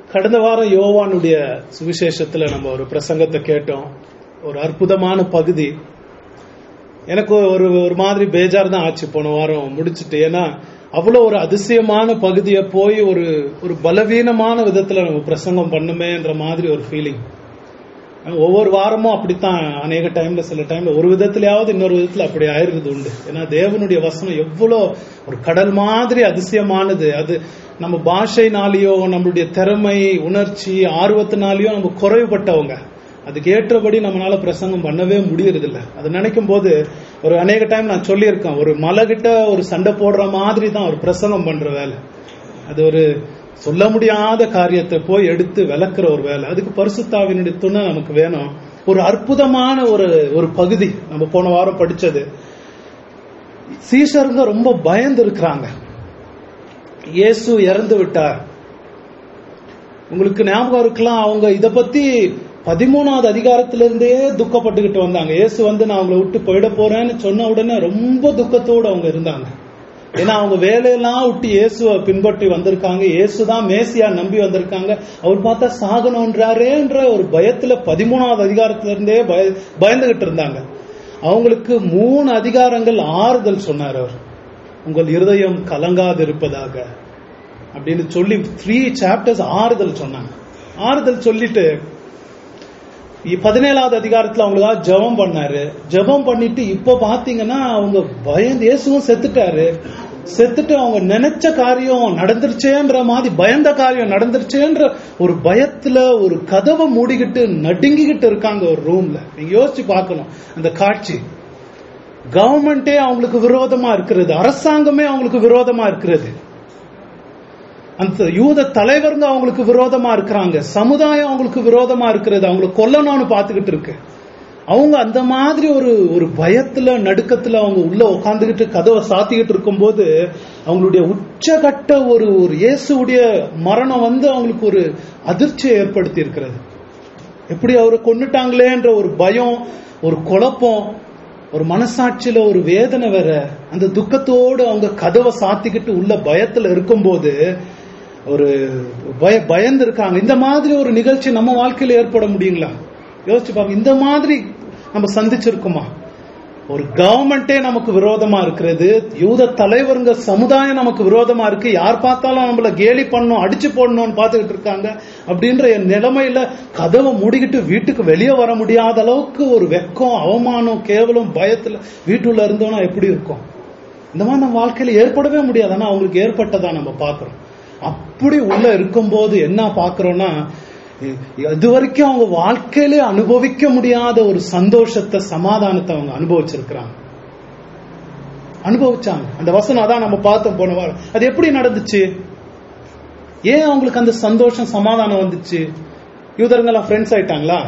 கடந்த வாரம் யோவானுடைய சுவிசேஷத்துல நம்ம ஒரு பிரசங்கத்தை கேட்டோம் ஒரு அற்புதமான பகுதி எனக்கு ஒரு ஒரு மாதிரி பேஜார் தான் ஆச்சு போன வாரம் முடிச்சுட்டு ஏன்னா அவ்வளவு ஒரு அதிசயமான பகுதியை போய் ஒரு ஒரு பலவீனமான விதத்துல நம்ம பிரசங்கம் பண்ணுமேன்ற மாதிரி ஒரு ஃபீலிங் ஒவ்வொரு வாரமும் அப்படித்தான் அநேக டைம்ல சில டைம்ல ஒரு விதத்திலேயாவது இன்னொரு விதத்துல அப்படி ஆயிருது உண்டு ஏன்னா தேவனுடைய வசனம் எவ்வளோ ஒரு கடல் மாதிரி அதிசயமானது அது நம்ம பாஷைனாலேயோ நம்மளுடைய திறமை உணர்ச்சி ஆர்வத்தினாலேயோ நம்ம குறைவுபட்டவங்க அதுக்கு ஏற்றபடி நம்மளால பிரசங்கம் பண்ணவே முடியறதில்ல அது நினைக்கும் போது ஒரு அநேக டைம் நான் சொல்லியிருக்கேன் ஒரு மலை கிட்ட ஒரு சண்டை போடுற மாதிரி தான் ஒரு பிரசங்கம் பண்ற வேலை அது ஒரு சொல்ல முடியாத காரியத்தை போய் எடுத்து விளக்குற ஒரு வேலை அதுக்கு பரிசுத்தாவினுடைய துணை நமக்கு வேணும் ஒரு அற்புதமான ஒரு ஒரு பகுதி நம்ம போன வாரம் படிச்சது சீஷருங்க ரொம்ப பயந்து இருக்கிறாங்க இயேசு இறந்து விட்டார் உங்களுக்கு ஞாபகம் இருக்கலாம் அவங்க இத பத்தி பதிமூணாவது அதிகாரத்திலிருந்தே துக்கப்பட்டுக்கிட்டு வந்தாங்க இயேசு வந்து நான் அவங்களை விட்டு போயிட போறேன்னு சொன்ன உடனே ரொம்ப துக்கத்தோடு அவங்க இருந்தாங்க ஏன்னா அவங்க வேலையெல்லாம் விட்டு இயேசுவை பின்பற்றி வந்திருக்காங்க இயேசுதான் மேசியா நம்பி வந்திருக்காங்க அவர் பார்த்தா சாகணுன்றாரேன்ற ஒரு பயத்துல பதிமூணாவது அதிகாரத்துல இருந்தே பய பயந்துகிட்டு இருந்தாங்க அவங்களுக்கு மூணு அதிகாரங்கள் ஆறுதல் சொன்னார் அவர் உங்கள் இருதயம் கலங்காது இருப்பதாக அப்படின்னு சொல்லி த்ரீ சாப்டர்ஸ் ஆறுதல் சொன்னாங்க ஆறுதல் சொல்லிட்டு பதினேழாவது அதிகாரத்துல அவங்களுக்காக ஜெபம் பண்ணாரு ஜெபம் பண்ணிட்டு இப்ப பாத்தீங்கன்னா அவங்க பயந்து இயேசுவும் செத்துட்டாரு செத்துட்டு அவங்க நினைச்ச காரியம் நடந்துருச்சேன்ற மாதிரி பயந்த காரியம் நடந்துருச்சேன்ற ஒரு பயத்துல ஒரு கதவை மூடிக்கிட்டு நடுங்கிக்கிட்டு இருக்காங்க ஒரு ரூம்ல நீங்க யோசிச்சு பார்க்கணும் அந்த காட்சி கவர்மெண்டே அவங்களுக்கு விரோதமா இருக்கிறது அரசாங்கமே அவங்களுக்கு விரோதமா இருக்கிறது அந்த யூத தலைவருங்க அவங்களுக்கு விரோதமா இருக்கிறாங்க சமுதாயம் அவங்களுக்கு விரோதமா இருக்கிறது அவங்களை கொல்லணும்னு பாத்துக்கிட்டு இருக்கு அவங்க அந்த மாதிரி ஒரு ஒரு பயத்துல நடுக்கத்துல அவங்க உள்ள உட்காந்துக்கிட்டு கதவை சாத்திக்கிட்டு இருக்கும்போது அவங்களுடைய உச்சகட்ட ஒரு ஒரு இயேசுடைய மரணம் வந்து அவங்களுக்கு ஒரு அதிர்ச்சியை ஏற்படுத்தி இருக்கிறது எப்படி அவரை கொண்டுட்டாங்களேன்ற ஒரு பயம் ஒரு குழப்பம் ஒரு மனசாட்சியில ஒரு வேதனை வேற அந்த துக்கத்தோடு அவங்க கதவை சாத்திக்கிட்டு உள்ள பயத்துல இருக்கும்போது ஒரு பய பயந்து இருக்காங்க இந்த மாதிரி ஒரு நிகழ்ச்சி நம்ம வாழ்க்கையில ஏற்பட முடியுங்களா யோசிச்சு பாருங்க இந்த மாதிரி நம்ம சந்திச்சிருக்கோமா ஒரு கவர்மெண்டே நமக்கு விரோதமா இருக்கிறது யூத தலைவருங்க சமுதாயம் நமக்கு விரோதமா இருக்கு யார் பார்த்தாலும் நம்மள கேலி பண்ணும் அடிச்சு போடணும்னு பார்த்துக்கிட்டு இருக்காங்க அப்படின்ற நிலைமையில கதவை மூடிக்கிட்டு வீட்டுக்கு வெளியே வர முடியாத அளவுக்கு ஒரு வெக்கம் அவமானம் கேவலம் பயத்துல வீட்டுள்ள இருந்தோம்னா எப்படி இருக்கும் இந்த மாதிரி நம்ம வாழ்க்கையில ஏற்படவே முடியாது ஆனா அவங்களுக்கு ஏற்பட்டதா நம்ம பாக்குறோம் அப்படி உள்ள இருக்கும்போது என்ன பாக்குறோம்னா இது வரைக்கும் அவங்க வாழ்க்கையிலே அனுபவிக்க முடியாத ஒரு சந்தோஷத்தை சமாதானத்தை அவங்க அனுபவிச்சிருக்கிறாங்க அனுபவிச்சாங்க அந்த வசனம் அதான் நம்ம பார்த்தோம் போன வாரம் அது எப்படி நடந்துச்சு ஏன் அவங்களுக்கு அந்த சந்தோஷம் சமாதானம் வந்துச்சு யூதருங்கெல்லாம் ஃப்ரெண்ட்ஸ் ஆயிட்டாங்களா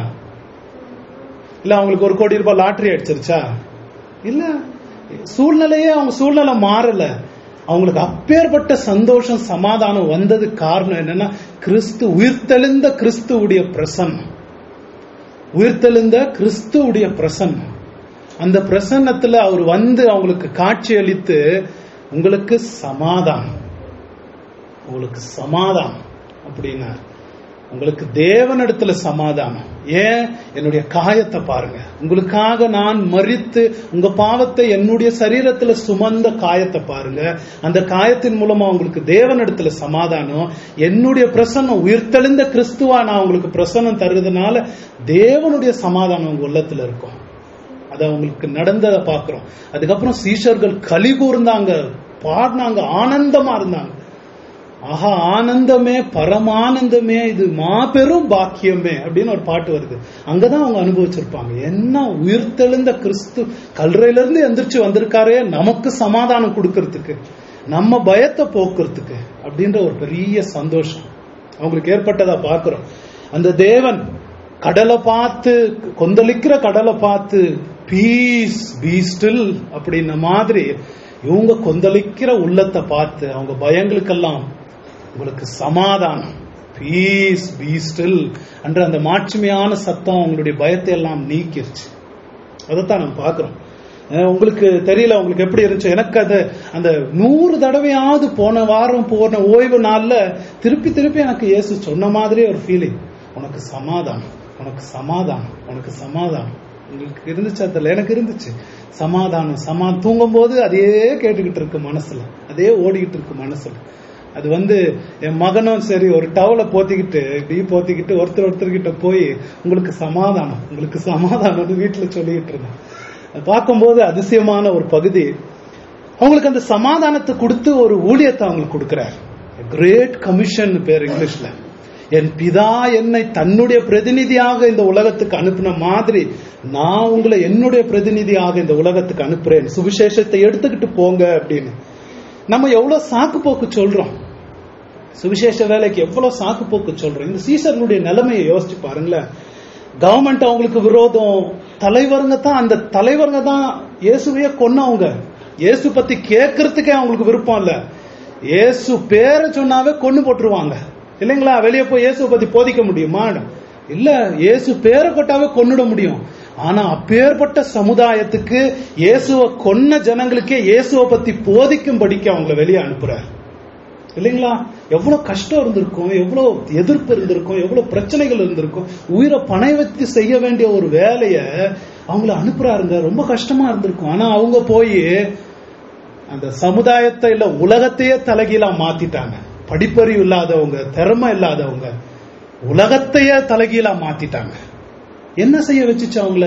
இல்ல அவங்களுக்கு ஒரு கோடி ரூபாய் லாட்டரி அடிச்சிருச்சா இல்ல சூழ்நிலையே அவங்க சூழ்நிலை மாறல அவங்களுக்கு அப்பேற்பட்ட சந்தோஷம் சமாதானம் வந்தது காரணம் என்னன்னா கிறிஸ்து உயிர்த்தெழுந்த கிறிஸ்துவுடைய பிரசன்னம் உயிர்த்தெழுந்த கிறிஸ்துவுடைய பிரசன்னம் அந்த பிரசன்னத்துல அவர் வந்து அவங்களுக்கு காட்சி அளித்து உங்களுக்கு சமாதானம் உங்களுக்கு சமாதானம் அப்படின்னார் உங்களுக்கு தேவனிடத்துல சமாதானம் ஏன் என்னுடைய காயத்தை பாருங்க உங்களுக்காக நான் மறித்து உங்க பாவத்தை என்னுடைய சரீரத்துல சுமந்த காயத்தை பாருங்க அந்த காயத்தின் மூலமா உங்களுக்கு தேவனிடத்துல சமாதானம் என்னுடைய பிரசன்னம் உயிர்த்தெழுந்த கிறிஸ்துவா நான் உங்களுக்கு பிரசன்னம் தருவதனால தேவனுடைய சமாதானம் உங்க உள்ளத்துல இருக்கும் அது அவங்களுக்கு நடந்ததை பாக்குறோம் அதுக்கப்புறம் சீஷர்கள் கலி கூர்ந்தாங்க பாடினாங்க ஆனந்தமா இருந்தாங்க ஆஹா ஆனந்தமே பரமானந்தமே இது மாபெரும் பாக்கியமே அப்படின்னு ஒரு பாட்டு வருது அங்கதான் அவங்க அனுபவிச்சிருப்பாங்க என்ன உயிர்த்தெழுந்த கிறிஸ்து கல்றையில இருந்து எந்திரிச்சு வந்திருக்காரே நமக்கு சமாதானம் கொடுக்கறதுக்கு நம்ம பயத்தை போக்குறதுக்கு அப்படின்ற ஒரு பெரிய சந்தோஷம் அவங்களுக்கு ஏற்பட்டதா பாக்குறோம் அந்த தேவன் கடலை பார்த்து கொந்தளிக்கிற கடலை பார்த்து பீஸ் பீ ஸ்டில் அப்படின்ன மாதிரி இவங்க கொந்தளிக்கிற உள்ளத்தை பார்த்து அவங்க பயங்களுக்கெல்லாம் உங்களுக்கு சமாதானம் பீஸ் பீ ஸ்டில் என்ற அந்த மாட்சிமையான சத்தம் அவங்களுடைய பயத்தை எல்லாம் நீக்கிருச்சு அதைத்தான் நம்ம பார்க்கிறோம் அஹ் உங்களுக்கு தெரியல உங்களுக்கு எப்படி இருந்துச்சு எனக்கு அது அந்த நூறு தடவையாவது போன வாரம் போன ஓய்வு நாள்ல திருப்பி திருப்பி எனக்கு இயேசு சொன்ன மாதிரியே ஒரு ஃபீலிங் உனக்கு சமாதானம் உனக்கு சமாதானம் உனக்கு சமாதானம் உங்களுக்கு இருந்துச்சு அதில் எனக்கு இருந்துச்சு சமாதானம் சமா தூங்கும் போது அதே கேட்டுக்கிட்டு இருக்கு மனசுல அதே ஓடிக்கிட்டு இருக்கு மனசுல அது வந்து என் மகனும் சரி ஒரு டவலை போத்திக்கிட்டு இப்படி போத்திக்கிட்டு ஒருத்தர் ஒருத்தர்கிட்ட போய் உங்களுக்கு சமாதானம் உங்களுக்கு சமாதானம்னு வீட்டுல சொல்லிக்கிட்டு இருந்தேன் அது பார்க்கும்போது அதிசயமான ஒரு பகுதி அவங்களுக்கு அந்த சமாதானத்தை கொடுத்து ஒரு ஊழியத்தை அவங்களுக்கு கொடுக்கிறார் கிரேட் கமிஷன் பேர் இங்கிலீஷ்ல என் பிதா என்னை தன்னுடைய பிரதிநிதியாக இந்த உலகத்துக்கு அனுப்பின மாதிரி நான் உங்களை என்னுடைய பிரதிநிதியாக இந்த உலகத்துக்கு அனுப்புறேன் சுவிசேஷத்தை எடுத்துக்கிட்டு போங்க அப்படின்னு நம்ம எவ்வளவு சாக்கு போக்கு சொல்றோம் சுவிசேஷ வேலைக்கு எவ்வளவு சாக்கு போக்கு சொல்றோம் இந்த சீசர்களுடைய நிலைமையை யோசிச்சு பாருங்களேன் கவர்மெண்ட் அவங்களுக்கு விரோதம் தலைவருங்க தான் அந்த தலைவருங்க தான் இயேசுவையே கொன்னவங்க இயேசு பத்தி கேட்கறதுக்கே அவங்களுக்கு விருப்பம் இல்ல இயேசு பேரை சொன்னாவே கொன்னு போட்டுருவாங்க இல்லைங்களா வெளியே போய் இயேசுவை பத்தி போதிக்க முடியுமா இல்ல இயேசு பேரை கொட்டாவே கொன்னுட முடியும் ஆனா அப்பேற்பட்ட சமுதாயத்துக்கு இயேசுவை கொன்ன ஜனங்களுக்கே இயேசுவை பத்தி போதிக்கும்படிக்கு அவங்கள வெளியே அனுப்புறாரு இல்லைங்களா எவ்வளவு கஷ்டம் இருந்திருக்கும் எவ்வளவு எதிர்ப்பு இருந்திருக்கும் எவ்வளவு பிரச்சனைகள் இருந்திருக்கும் உயிரை பணை வச்சு செய்ய வேண்டிய ஒரு வேலைய அவங்கள அனுப்புறாருங்க ரொம்ப கஷ்டமா இருந்திருக்கும் ஆனா அவங்க போய் அந்த சமுதாயத்தை இல்ல உலகத்தையே தலைகீழா மாத்திட்டாங்க படிப்பறிவு இல்லாதவங்க திறமை இல்லாதவங்க உலகத்தையே தலைகீழா மாத்திட்டாங்க என்ன செய்ய வச்சுச்சு அவங்கள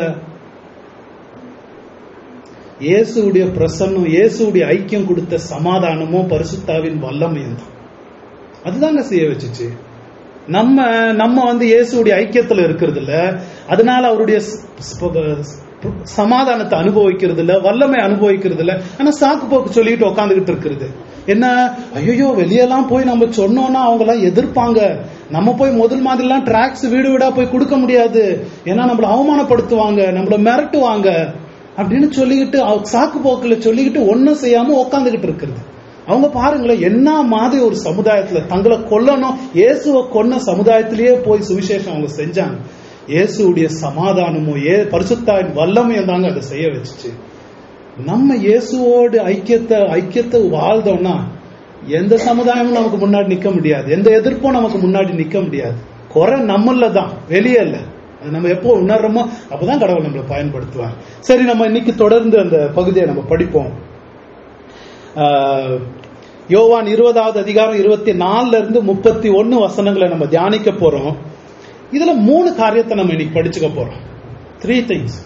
இயேசுடைய பிரசன்னம் இயேசுடைய ஐக்கியம் கொடுத்த சமாதானமும் பரிசுத்தாவின் வல்லமையும் தான் அதுதாங்க செய்ய வச்சுச்சு நம்ம நம்ம வந்து இயேசுடைய ஐக்கியத்துல இருக்கிறது இல்ல அதனால அவருடைய சமாதானத்தை அனுபவிக்கிறது இல்ல வல்லமை அனுபவிக்கிறது இல்ல ஆனா சாக்கு போக்கு சொல்லிட்டு உட்காந்துக்கிட்டு இருக்கிறது என்ன ஐயோ வெளியெல்லாம் போய் நம்ம சொன்னோம்னா அவங்க எல்லாம் எதிர்ப்பாங்க நம்ம போய் முதல் மாதிரிலாம் டிராக்ஸ் வீடு வீடா போய் கொடுக்க முடியாது ஏன்னா நம்மள அவமானப்படுத்துவாங்க நம்மள மிரட்டுவாங்க அப்படின்னு சொல்லிக்கிட்டு சாக்கு போக்குல சொல்லிக்கிட்டு ஒன்னும் செய்யாம உக்காந்துக்கிட்டு இருக்கிறது அவங்க பாருங்களேன் என்ன மாதிரி ஒரு சமுதாயத்துல தங்களை கொல்லணும் இயேசுவை கொன்ன சமுதாயத்திலேயே போய் சுவிசேஷம் அவங்க செஞ்சாங்க இயேசுடைய சமாதானமும் ஏ பரிசுத்தாயின் வல்லமையும் தாங்க அதை செய்ய வச்சுச்சு நம்ம இயேசுவோடு ஐக்கியத்தை ஐக்கியத்தை வாழ்ந்தோம்னா எந்த சமுதாயமும் நமக்கு முன்னாடி நிக்க முடியாது எந்த எதிர்ப்பும் நமக்கு முன்னாடி நிக்க முடியாது குறை நம்மள தான் வெளியே இல்ல அது நம்ம எப்போ உணர்றோமோ அப்பதான் கடவுள் நம்மளை பயன்படுத்துவார் சரி நம்ம இன்னைக்கு தொடர்ந்து அந்த பகுதியை நம்ம படிப்போம் யோவான் இருபதாவது அதிகாரம் இருபத்தி நாலுல இருந்து முப்பத்தி ஒன்னு வசனங்களை நம்ம தியானிக்க போறோம் இதுல மூணு காரியத்தை நம்ம இன்னைக்கு படிச்சுக்க போறோம் த்ரீ திங்ஸ்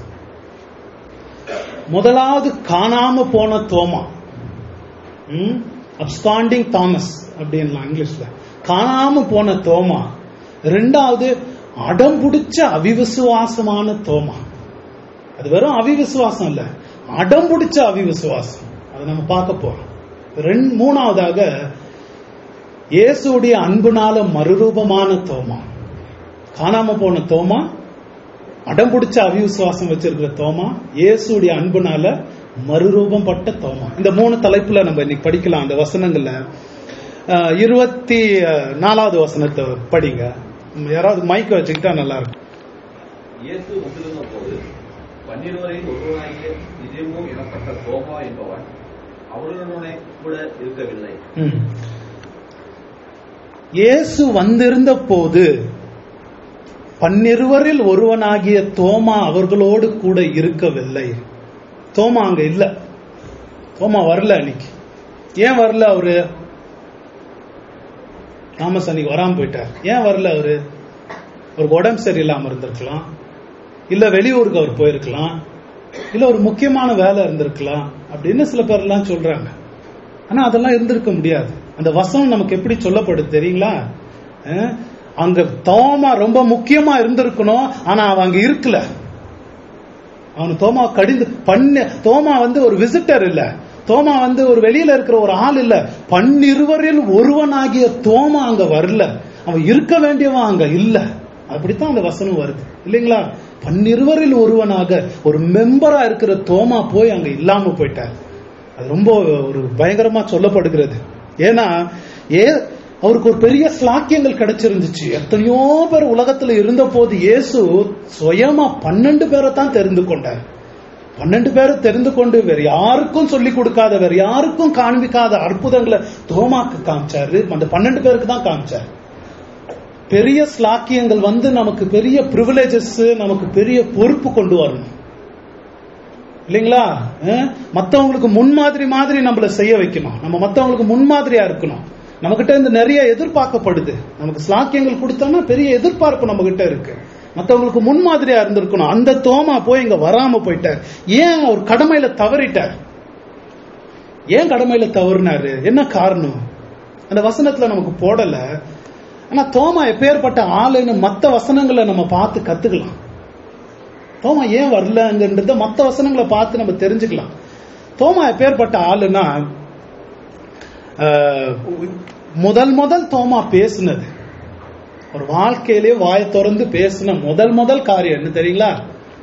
முதலாவது காணாம போன தோமா அப்ஸ்காண்டிங் தாமஸ் அப்படின்லாம் இங்கிலீஷ்ல காணாம போன தோமா ரெண்டாவது அடம் பிடிச்ச அவிவிசுவாசமான தோமா அது வெறும் அவிவிசுவாசம் இல்ல அடம் பிடிச்ச அவிவிசுவாசம் அதை நம்ம பார்க்க போறோம் ரெண்டு மூணாவதாக இயேசுடைய அன்புனால மறுரூபமான தோமா காணாம போன தோமா அடம் பிடிச்ச அவிவிசுவாசம் வச்சிருக்கிற தோமா இயேசுடைய அன்புனால மறுரூபம் பட்ட தோமா இந்த மூணு தலைப்புல நம்ம இன்னைக்கு படிக்கலாம் அந்த வசனங்கள்ல இருபத்தி நாலாவது வசனத்தை படிங்க யாராவது மைக்க வச்சுக்கிட்டா நல்லா இருக்கும் இயேசு வந்திருந்த போது பன்னிருவரில் ஒருவனாகிய நிதிமோ எனப்பட்ட தோமா என்பவன் அவர்களுடனே கூட இருக்கவில்லை இயேசு வந்திருந்த போது பன்னிருவரில் ஒருவனாகிய தோமா அவர்களோடு கூட இருக்கவில்லை தோமா அங்க இல்ல தோமா வரல அன்னைக்கு ஏன் வரல அவரு தாமஸ் அன்னைக்கு வராம போயிட்டார் ஏன் வரல அவரு அவருக்கு உடம்பு சரியில்லாம இருந்திருக்கலாம் இல்ல வெளியூருக்கு அவர் போயிருக்கலாம் இல்ல ஒரு முக்கியமான வேலை இருந்திருக்கலாம் அப்படின்னு சில பேர் எல்லாம் சொல்றாங்க ஆனா அதெல்லாம் இருந்திருக்க முடியாது அந்த வசனம் நமக்கு எப்படி சொல்லப்படுது தெரியுங்களா அங்க தோமா ரொம்ப முக்கியமா இருந்திருக்கணும் ஆனா அவன் அங்க இருக்கல அவன் தோமா கடிந்து பண்ண தோமா வந்து ஒரு விசிட்டர் இல்ல தோமா வந்து ஒரு வெளியில இருக்கிற ஒரு ஆள் இல்ல பன்னிருவரில் ஒருவனாகிய தோமா அங்க வரல அவன் இருக்க வேண்டியவன் அங்க இல்ல அப்படித்தான் அந்த வசனம் வருது இல்லைங்களா பன்னிருவரில் ஒருவனாக ஒரு மெம்பரா இருக்கிற தோமா போய் அங்க இல்லாம போயிட்டார் அது ரொம்ப ஒரு பயங்கரமா சொல்லப்படுகிறது ஏன்னா ஏ அவருக்கு ஒரு பெரிய ஸ்லாக்கியங்கள் கிடைச்சிருந்துச்சு எத்தனையோ பேர் உலகத்துல இருந்த போது இயேசு சுயமா பன்னெண்டு பேரை தான் தெரிந்து கொண்டார் பன்னெண்டு பேரும் தெரிந்து கொண்டு வேற யாருக்கும் சொல்லி கொடுக்காத வேற யாருக்கும் காண்பிக்காத அற்புதங்களை தோமாக்கு காமிச்சாரு அந்த பன்னெண்டு பேருக்கு தான் காமிச்சாரு பெரிய ஸ்லாக்கியங்கள் வந்து நமக்கு பெரிய ப்ரிவிலேஜஸ் நமக்கு பெரிய பொறுப்பு கொண்டு வரணும் இல்லைங்களா அஹ்? மத்தவங்களுக்கு முன்மாதிரி மாதிரி நம்மள செய்ய வைக்கணும் நம்ம மத்தவங்களுக்கு முன்மாதிரியா இருக்கணும் நம்ம கிட்ட இருந்து நிறைய எதிர்பார்க்கப்படுது நமக்கு ஸ்லாக்கியங்கள் கொடுத்தோம்னா பெரிய எதிர்பார்ப்பு நம்ம கிட்ட இருக்கு மத்தவங்களுக்கு முன்மாதிரியா இருந்திருக்கணும் அந்த தோமா போய் இங்க வராம போயிட்டார் ஏன் அவர் கடமையில தவறிட்டார் ஏன் கடமையில தவறினாரு என்ன காரணம் அந்த வசனத்துல நமக்கு போடல ஆனா தோமா எப்பேற்பட்ட ஆளுன்னு மத்த வசனங்களை நம்ம பார்த்து கத்துக்கலாம் தோமா ஏன் வரலங்கிறத மத்த வசனங்களை பார்த்து நம்ம தெரிஞ்சுக்கலாம் தோமா எப்பேற்பட்ட ஆளுன்னா ஆஹ், முதல் முதல் தோமா பேசுனது ஒரு வாழ்க்கையிலே வாயை திறந்து பேசின முதல் முதல் காரியம் என்ன தெரியுங்களா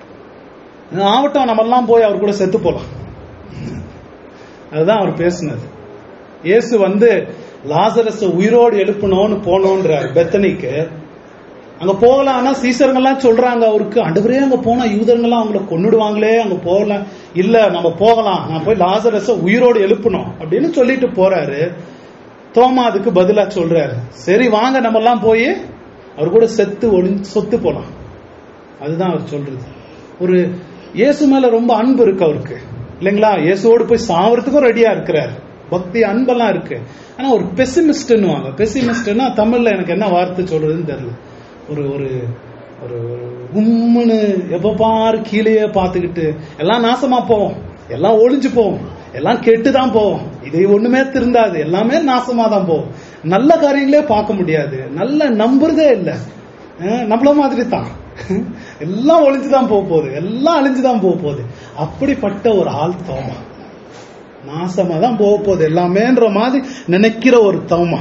ஆவட்டம் நம்ம எல்லாம் போய் அவர் கூட செத்து போலாம் அதுதான் அவர் பேசினது இயேசு வந்து லாசரஸ் உயிரோடு எழுப்பணும்னு போனோன்றார் பெத்தனிக்கு அங்க போகலாம் ஆனா சீசருங்கெல்லாம் சொல்றாங்க அவருக்கு அண்டவரே அங்க போனா யூதர்கள்லாம் அவங்கள கொன்னுடுவாங்களே அங்க போகலாம் இல்ல நம்ம போகலாம் நான் போய் லாசரஸ உயிரோடு எழுப்பணும் அப்படின்னு சொல்லிட்டு போறாரு தோமா அதுக்கு பதிலா சொல்றாரு சரி வாங்க நம்ம எல்லாம் போய் அவர் கூட செத்து ஒளிஞ்சு சொத்து போலாம் அதுதான் அவர் சொல்றது ஒரு இயேசு மேல ரொம்ப அன்பு இருக்கு அவருக்கு இல்லைங்களா இயேசுவோடு போய் சாவறதுக்கும் ரெடியா இருக்கிறார் பக்தி அன்பெல்லாம் இருக்கு ஆனா ஒரு பெசிமிஸ்ட்னு வாங்க பெசிமிஸ்ட்னா தமிழ்ல எனக்கு என்ன வார்த்தை சொல்றதுன்னு தெரியல ஒரு ஒரு ஒரு ஒரு உம்முன்னு எப்ப பாரு கீழேயே பார்த்துக்கிட்டு எல்லாம் நாசமா போவோம் எல்லாம் ஒளிஞ்சு போவோம் எல்லாம் கெட்டு தான் போவோம் இது ஒண்ணுமே திருந்தாது எல்லாமே நாசமா தான் போவோம் நல்ல காரியங்களே பார்க்க முடியாது நல்ல நம்புறதே இல்லை அஹ் நம்மள மாதிரி தான் எல்லாம் ஒளிஞ்சுதான் போக போகுது எல்லாம் அழிஞ்சுதான் போக போகுது அப்படிப்பட்ட ஒரு ஆள் தோமா நாசமா தான் போக போகுது எல்லாமேன்ற மாதிரி நினைக்கிற ஒரு தோமா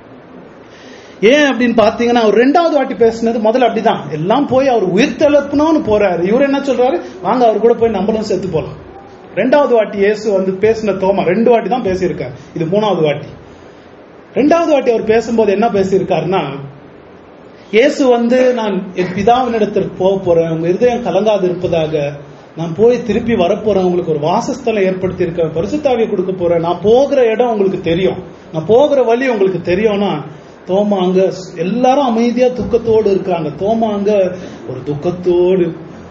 ஏன் அப்படின்னு பாத்தீங்கன்னா அவர் ரெண்டாவது வாட்டி பேசுனது முதல்ல அப்படிதான் எல்லாம் போய் அவர் உயிர் தெழுப்பணும்னு போறாரு இவர் என்ன சொல்றாரு வாங்க அவர் கூட போய் நம்மளும் செத்து போலாம் ரெண்டாவது வாட்டி இயேசு வந்து பேசின தோமா ரெண்டு வாட்டி தான் பேசியிருக்காரு இது மூணாவது வாட்டி ரெண்டாவது வாட்டி அவர் பேசும்போது என்ன பேசியிருக்காருன்னா இயேசு வந்து நான் என் பிதாவினிடத்திற்கு போக போறேன் உங்க இருதயம் கலங்காது இருப்பதாக நான் போய் திருப்பி வரப்போறேன் உங்களுக்கு ஒரு வாசஸ்தலம் ஏற்படுத்தி இருக்கேன் பரிசுத்தாவியை கொடுக்க போறேன் நான் போகிற இடம் உங்களுக்கு தெரியும் நான் போகிற வழி உங்களுக்கு தெரியும்னா தோமா அங்க எல்லாரும் அமைதியா துக்கத்தோடு இருக்காங்க தோமா அங்க ஒரு துக்கத்தோடு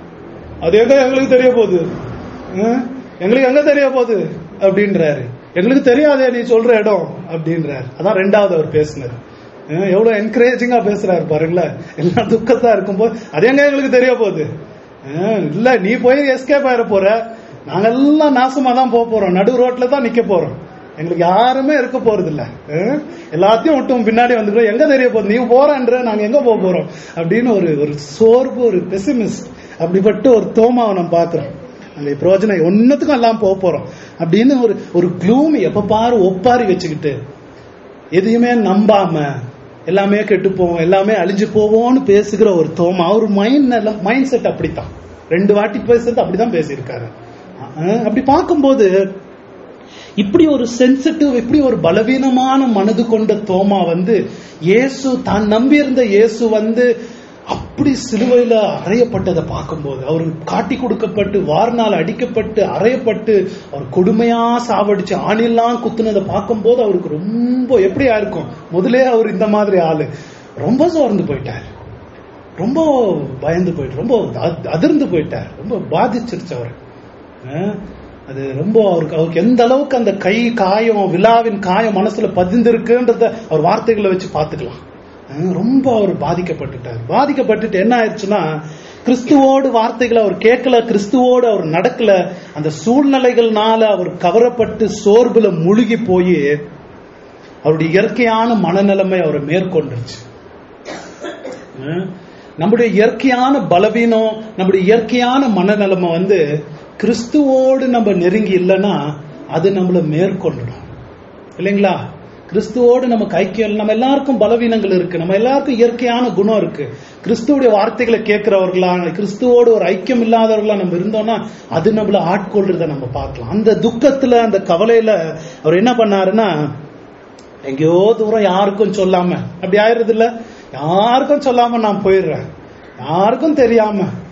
அது எங்க எங்களுக்கு தெரிய போகுது ஹம்? எங்களுக்கு எங்க தெரிய போகுது அப்படின்றாரு எங்களுக்கு தெரியாதே நீ சொல்ற இடம் அப்படின்றாரு அதான் ரெண்டாவது அவர் பேசினார் ஹம், எவ்வளவு என்கரேஜிங்கா பேசுறாரு பாருங்களேன் எல்லாம் துக்கத்தா இருக்கும்போது அது எங்க எங்களுக்கு தெரிய போகுது ஹம், இல்ல நீ போய் எஸ்கேப் ஆயிட போற நாங்க எல்லாம் நாசமா தான் போக போறோம் நடு ரோட்ல தான் நிக்க போறோம் எங்களுக்கு யாருமே இருக்க போறது இல்ல ஹம், எல்லாத்தையும் விட்டும் பின்னாடி வந்துக்கிறோம் எங்க தெரிய போகுது நீ போறன்ற நாங்க எங்க போக போறோம் அப்படின்னு ஒரு ஒரு சோர்வு ஒரு பெசிமிஸ்ட் அப்படிப்பட்ட ஒரு தோமாவை நம்ம பாக்குறோம் அந்த பிரயோஜனம் ஒன்னத்துக்கும் எல்லாம் போக போறோம் அப்படின்னு ஒரு ஒரு க்ளூமி எப்ப பாரு ஒப்பாரி வச்சுக்கிட்டு எதையுமே நம்பாம எல்லாமே கெட்டு போவோம் எல்லாமே அழிஞ்சு போவோம்னு பேசுகிற ஒரு தோமா அவர் மைண்ட் மைண்ட் செட் அப்படித்தான் ரெண்டு வாட்டி பேசுறது அப்படிதான் பேசியிருக்காரு அஹ் அப்படி பார்க்கும்போது இப்படி ஒரு சென்சிட்டிவ் இப்படி ஒரு பலவீனமான மனது கொண்ட தோமா வந்து இயேசு தான் நம்பியிருந்த இயேசு வந்து அப்படி சிலுவையில அறையப்பட்டதை பார்க்கும்போது அவர் காட்டி கொடுக்கப்பட்டு வார்னால் அடிக்கப்பட்டு அறையப்பட்டு அவர் கொடுமையா சாவடிச்சு ஆணிலாம் குத்துனதை பார்க்கும்போது அவருக்கு ரொம்ப எப்படியா இருக்கும் முதலே அவர் இந்த மாதிரி ஆளு ரொம்ப சோர்ந்து போயிட்டார் ரொம்ப பயந்து போயிட்டு ரொம்ப அத- அதிர்ந்து போயிட்டார் ரொம்ப பாதிச்சிருச்சு அவர் அஹ் அது ரொம்ப அவருக்கு அவருக்கு எந்த அளவுக்கு அந்த கை காயம் விழாவின் காயம் மனசுல பதிந்திருக்குன்றத அவர் வார்த்தைகளை வச்சு பார்த்துக்கலாம் அஹ் ரொம்ப அவர் பாதிக்கப்பட்டுட்டார் பாதிக்கப்பட்டுட்டு என்ன ஆயிடுச்சுன்னா கிறிஸ்துவோடு வார்த்தைகளை அவர் கேட்கல கிறிஸ்துவோடு அவர் நடக்கல அந்த சூழ்நிலைகள்னால அவர் கவரப்பட்டு சோர்வுல முழுகி போய் அவருடைய இயற்கையான மனநிலைமை அவரை மேற்கொண்டுருச்சு அஹ் நம்முடைய இயற்கையான பலவீனம் நம்முடைய இயற்கையான மனநிலைமை வந்து கிறிஸ்துவோடு நம்ம நெருங்கி இல்லைன்னா அது நம்மளை மேற்கொண்டுடும் இல்லைங்களா கிறிஸ்துவோடு நமக்கு ஐக்கியம் இல்லை. நம்ம எல்லாருக்கும் பலவீனங்கள் இருக்கு நம்ம எல்லாருக்கும் இயற்கையான குணம் இருக்கு கிறிஸ்துவோடைய வார்த்தைகளை கேட்கிறவர்களா கிறிஸ்துவோடு ஒரு ஐக்கியம் இல்லாதவர்களா நம்ம இருந்தோம்னா அது நம்மள ஆட்கொள்றத நம்ம பார்க்கலாம் அந்த துக்கத்துல அந்த கவலையில அவர் என்ன பண்ணாருன்னா எங்கேயோ தூரம் யாருக்கும் சொல்லாம அப்படி ஆயிடுறது இல்ல யாருக்கும் சொல்லாம நான் போயிடுறேன் யாருக்கும் தெரியாம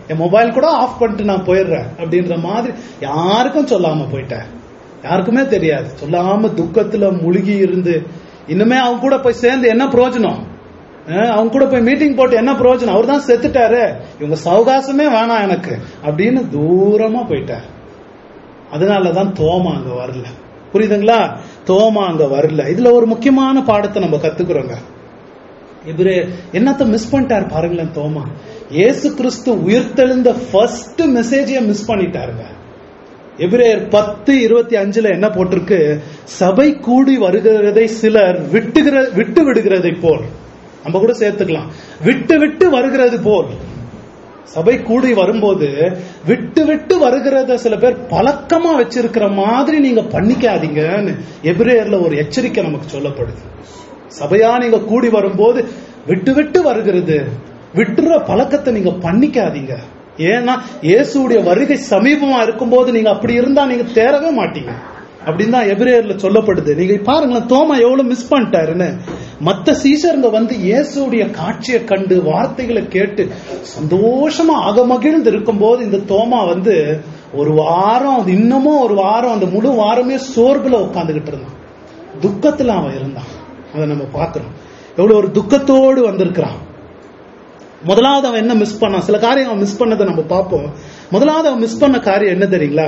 என் மொபைல் கூட ஆஃப் பண்ணிட்டு நான் போயிடுறேன் அப்படின்ற மாதிரி யாருக்கும் சொல்லாம போயிட்டேன் யாருக்குமே தெரியாது சொல்லாம துக்கத்துல முழுகி இருந்து இன்னுமே அவங்க கூட போய் சேர்ந்து என்ன பிரயோஜனம் அஹ் அவங்க கூட போய் மீட்டிங் போட்டு என்ன பிரயோஜனம் அவர் தான் செத்துட்டாரு இவங்க சவகாசமே வேணாம் எனக்கு அப்படின்னு தூரமா போயிட்டார் அதனாலதான் தோமா அங்க வரல புரியுதுங்களா தோமா அங்க வரல இதுல ஒரு முக்கியமான பாடத்தை நம்ம கத்துக்கிறோங்க இவரு என்னத்த மிஸ் பண்ணிட்டாரு பாருங்களேன் தோமா இயேசு கிறிஸ்து உயிர்த்தெழுந்த ஃபர்ஸ்ட் மெசேஜைய மிஸ் பண்ணிட்டாருங்க எபிரேயர் பத்து இருபத்தி அஞ்சுல என்ன போட்டிருக்கு சபை கூடி வருகிறதை சிலர் விட்டுகிற விட்டு விடுகிறதை போல் நம்ம கூட சேர்த்துக்கலாம் விட்டு விட்டு வருகிறது போல் சபை கூடி வரும்போது விட்டு விட்டு வருகிறத சில பேர் பழக்கமா வச்சிருக்கிற மாதிரி நீங்க பண்ணிக்காதீங்கன்னு எபிரேயர்ல ஒரு எச்சரிக்கை நமக்கு சொல்லப்படுது சபையா நீங்க கூடி வரும்போது விட்டு விட்டு வருகிறது விட்டுற பழக்கத்தை நீங்க பண்ணிக்காதீங்க ஏன்னா இயேசுடைய வருகை சமீபமா இருக்கும்போது நீங்க அப்படி இருந்தா நீங்க தேரவே மாட்டீங்க அப்படின்னு தான் எபிரேயர்ல சொல்லப்படுது நீங்க பாருங்களேன் தோமா எவ்வளவு மிஸ் பண்ணிட்டாருன்னு மத்த சீசருங்க வந்து இயேசுடைய காட்சியை கண்டு வார்த்தைகளை கேட்டு சந்தோஷமா அகமகிழ்ந்து இருக்கும்போது இந்த தோமா வந்து ஒரு வாரம் இன்னமும் ஒரு வாரம் அந்த முழு வாரமே சோர்வுல உட்காந்துக்கிட்டு இருந்தான் துக்கத்துல அவன் இருந்தான் அதை நம்ம பார்க்கிறோம் எவ்வளவு ஒரு துக்கத்தோடு வந்திருக்கிறான் முதலாவது அவன் என்ன மிஸ் பண்ணான் சில காரியம் அவன் மிஸ் பண்ணதை நம்ம பார்ப்போம் முதலாவது அவன் மிஸ் பண்ண காரியம் என்ன தெரியுங்களா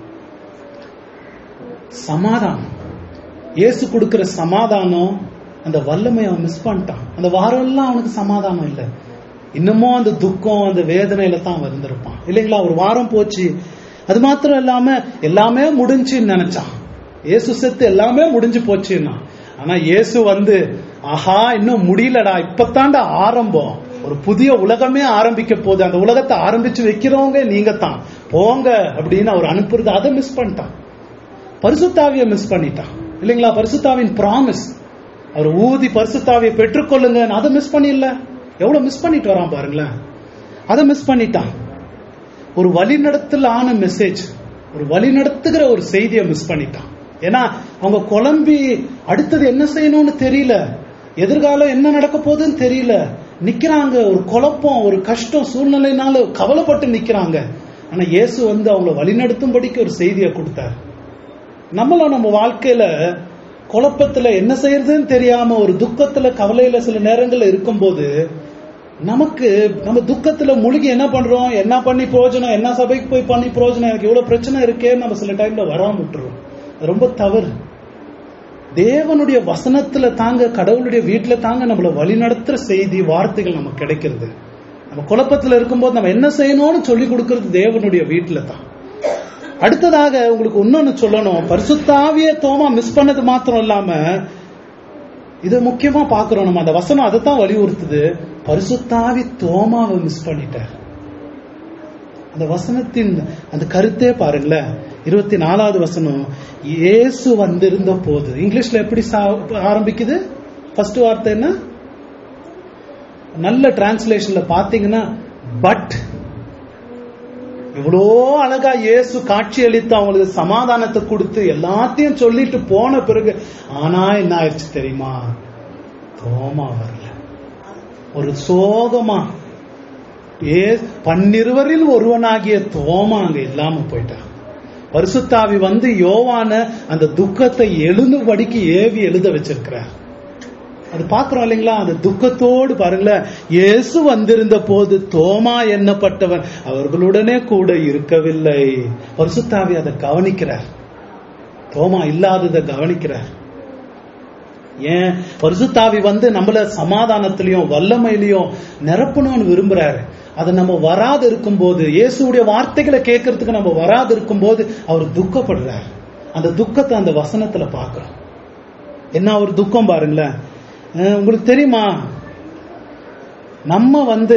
சமாதானம் இயேசு கொடுக்கிற சமாதானம் அந்த வல்லமை அவன் மிஸ் பண்ணிட்டான் அந்த வாரம் எல்லாம் அவனுக்கு சமாதானம் இல்லை இன்னமும் அந்த துக்கம் அந்த வேதனையில தான் அவன் இருந்திருப்பான் இல்லைங்களா ஒரு வாரம் போச்சு அது மாத்திரம் இல்லாம எல்லாமே முடிஞ்சுன்னு நினைச்சான் இயேசு செத்து எல்லாமே முடிஞ்சு போச்சுன்னா ஆனா இயேசு வந்து ஆஹா இன்னும் முடியலடா இப்பத்தாண்டா ஆரம்பம் ஒரு புதிய உலகமே ஆரம்பிக்க போகுது அந்த உலகத்தை ஆரம்பிச்சு வைக்கிறவங்க நீங்க தான் போங்க அப்படின்னு அவர் அனுப்புறது அதை மிஸ் பண்ணிட்டான் பரிசுத்தாவிய மிஸ் பண்ணிட்டான் இல்லைங்களா பரிசுத்தாவின் ப்ராமிஸ் அவர் ஊதி பரிசுத்தாவியை பெற்றுக்கொள்ளுங்க அதை மிஸ் பண்ணிடல எவ்வளவு மிஸ் பண்ணிட்டு வரான் பாருங்களேன் அதை மிஸ் பண்ணிட்டான் ஒரு வழிநடத்தல் ஆன மெசேஜ் ஒரு வழிநடத்துகிற ஒரு செய்தியை மிஸ் பண்ணிட்டான் ஏன்னா அவங்க குழம்பி அடுத்தது என்ன செய்யணும்னு தெரியல எதிர்காலம் என்ன நடக்க போகுதுன்னு தெரியல நிக்கிறாங்க ஒரு குழப்பம் ஒரு கஷ்டம் சூழ்நிலைனால கவலைப்பட்டு நிக்கிறாங்க ஆனா இயேசு வந்து அவங்கள வழிநடத்தும்படிக்கு ஒரு செய்தியை கொடுத்தார் நம்மளும் நம்ம வாழ்க்கையில குழப்பத்துல என்ன செய்யறதுன்னு தெரியாம ஒரு துக்கத்துல கவலையில சில நேரங்கள்ல இருக்கும்போது நமக்கு நம்ம துக்கத்துல முழுகி என்ன பண்றோம் என்ன பண்ணி பிரயோஜனம் என்ன சபைக்கு போய் பண்ணி பிரயோஜனம் எனக்கு இவ்வளவு பிரச்சனை இருக்கே நம்ம சில டைம்ல வராம விட்டுறோம் அது ரொம்ப தவறு தேவனுடைய வசனத்துல தாங்க கடவுளுடைய வீட்டுல தாங்க நம்மள வழி நடத்துற செய்தி வார்த்தைகள் நமக்கு கிடைக்கிறது நம்ம குழப்பத்துல இருக்கும்போது நம்ம என்ன செய்யணும்னு சொல்லி கொடுக்கறது தேவனுடைய வீட்டுல தான் அடுத்ததாக உங்களுக்கு இன்னொன்னு சொல்லணும் பரிசுத்தாவிய தோமா மிஸ் பண்ணது மாத்திரம் இல்லாம இது முக்கியமா பாக்குறோம் நம்ம அந்த வசனம் அதை தான் வலியுறுத்துது பரிசுத்தாவி தோமாவை மிஸ் பண்ணிட்டார் அந்த வசனத்தின் அந்த கருத்தே பாருங்களேன் இருபத்தி நாலாவது வசனம் இயேசு வந்திருந்த போது இங்கிலீஷ்ல எப்படி சா- ஆரம்பிக்குது ஃபர்ஸ்ட் வார்த்தை என்ன நல்ல டிரான்ஸ்லேஷன்ல பாத்தீங்கன்னா பட் இவ்வளோ அழகா இயேசு காட்சி அளித்து அவங்களுக்கு சமாதானத்தை கொடுத்து எல்லாத்தையும் சொல்லிட்டு போன பிறகு ஆனா என்ன ஆயிடுச்சு தெரியுமா தோமா வரல ஒரு சோகமா ஏ பன்னிருவரில் ஒருவனாகிய தோமா அங்க இல்லாம போயிட்டான் பரிசுத்தாவி வந்து யோவான அந்த துக்கத்தை எழுதும்படிக்கு ஏவி எழுத வச்சிருக்கிறார் அது பாக்குறோம் இல்லைங்களா அந்த துக்கத்தோடு பாருங்களேன் இயேசு வந்திருந்த போது தோமா எண்ணப்பட்டவன் அவர்களுடனே கூட இருக்கவில்லை பரிசுத்தாவி அதை கவனிக்கிறார் தோமா இல்லாததை கவனிக்கிறார் ஏன் பரிசுத்தாவி வந்து நம்மள சமாதானத்திலையும் வல்லமையிலையும் நிரப்பணும்னு விரும்புறாரு அது நம்ம வராது இருக்கும்போது இயேசுடைய வார்த்தைகளை கேட்கறதுக்கு நம்ம வராது இருக்கும்போது அவர் துக்கப்படுறார் அந்த துக்கத்தை அந்த வசனத்துல பார்க்கிறோம் என்ன ஒரு துக்கம் பாருங்களேன் அஹ் உங்களுக்கு தெரியுமா நம்ம வந்து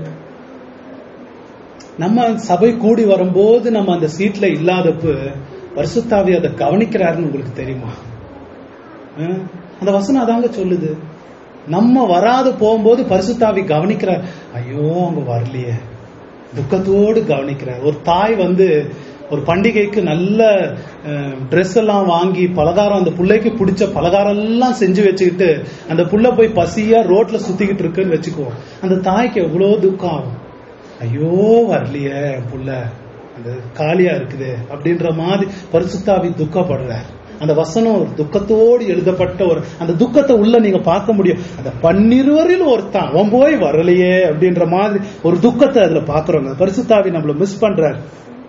நம்ம சபை கூடி வரும்போது நம்ம அந்த சீட்ல இல்லாதப்ப பரிசுத்தாவி அதை கவனிக்கிறாருன்னு உங்களுக்கு தெரியுமா அஹ் அந்த வசனம் அதாங்க சொல்லுது நம்ம வராது போகும்போது பரிசுத்தாவி கவனிக்கிறார் ஐயோ அவங்க வரலையே துக்கத்தோடு கவனிக்கிறார் ஒரு தாய் வந்து ஒரு பண்டிகைக்கு நல்ல ட்ரெஸ் எல்லாம் வாங்கி பலகாரம் அந்த பிள்ளைக்கு பிடிச்ச பலகாரம் எல்லாம் செஞ்சு வச்சுக்கிட்டு அந்த புள்ள போய் பசியா ரோட்ல சுத்திக்கிட்டு இருக்குன்னு வச்சுக்குவோம் அந்த தாய்க்கு எவ்வளவு துக்கம் ஆகும் ஐயோ வரலையே என் புள்ள அந்த காலியா இருக்குது அப்படின்ற மாதிரி பரிசுத்தாவி துக்கப்படுறார் அந்த வசனம் ஒரு துக்கத்தோடு எழுதப்பட்ட ஒரு அந்த துக்கத்தை உள்ள நீங்க பார்க்க முடியும் அந்த பன்னிருவரில் ஒருத்தன் அவன் போய் வரலையே அப்படின்ற மாதிரி ஒரு துக்கத்தை அதுல பாக்குறோங்க பரிசுத்தாவி நம்மள மிஸ் பண்றாரு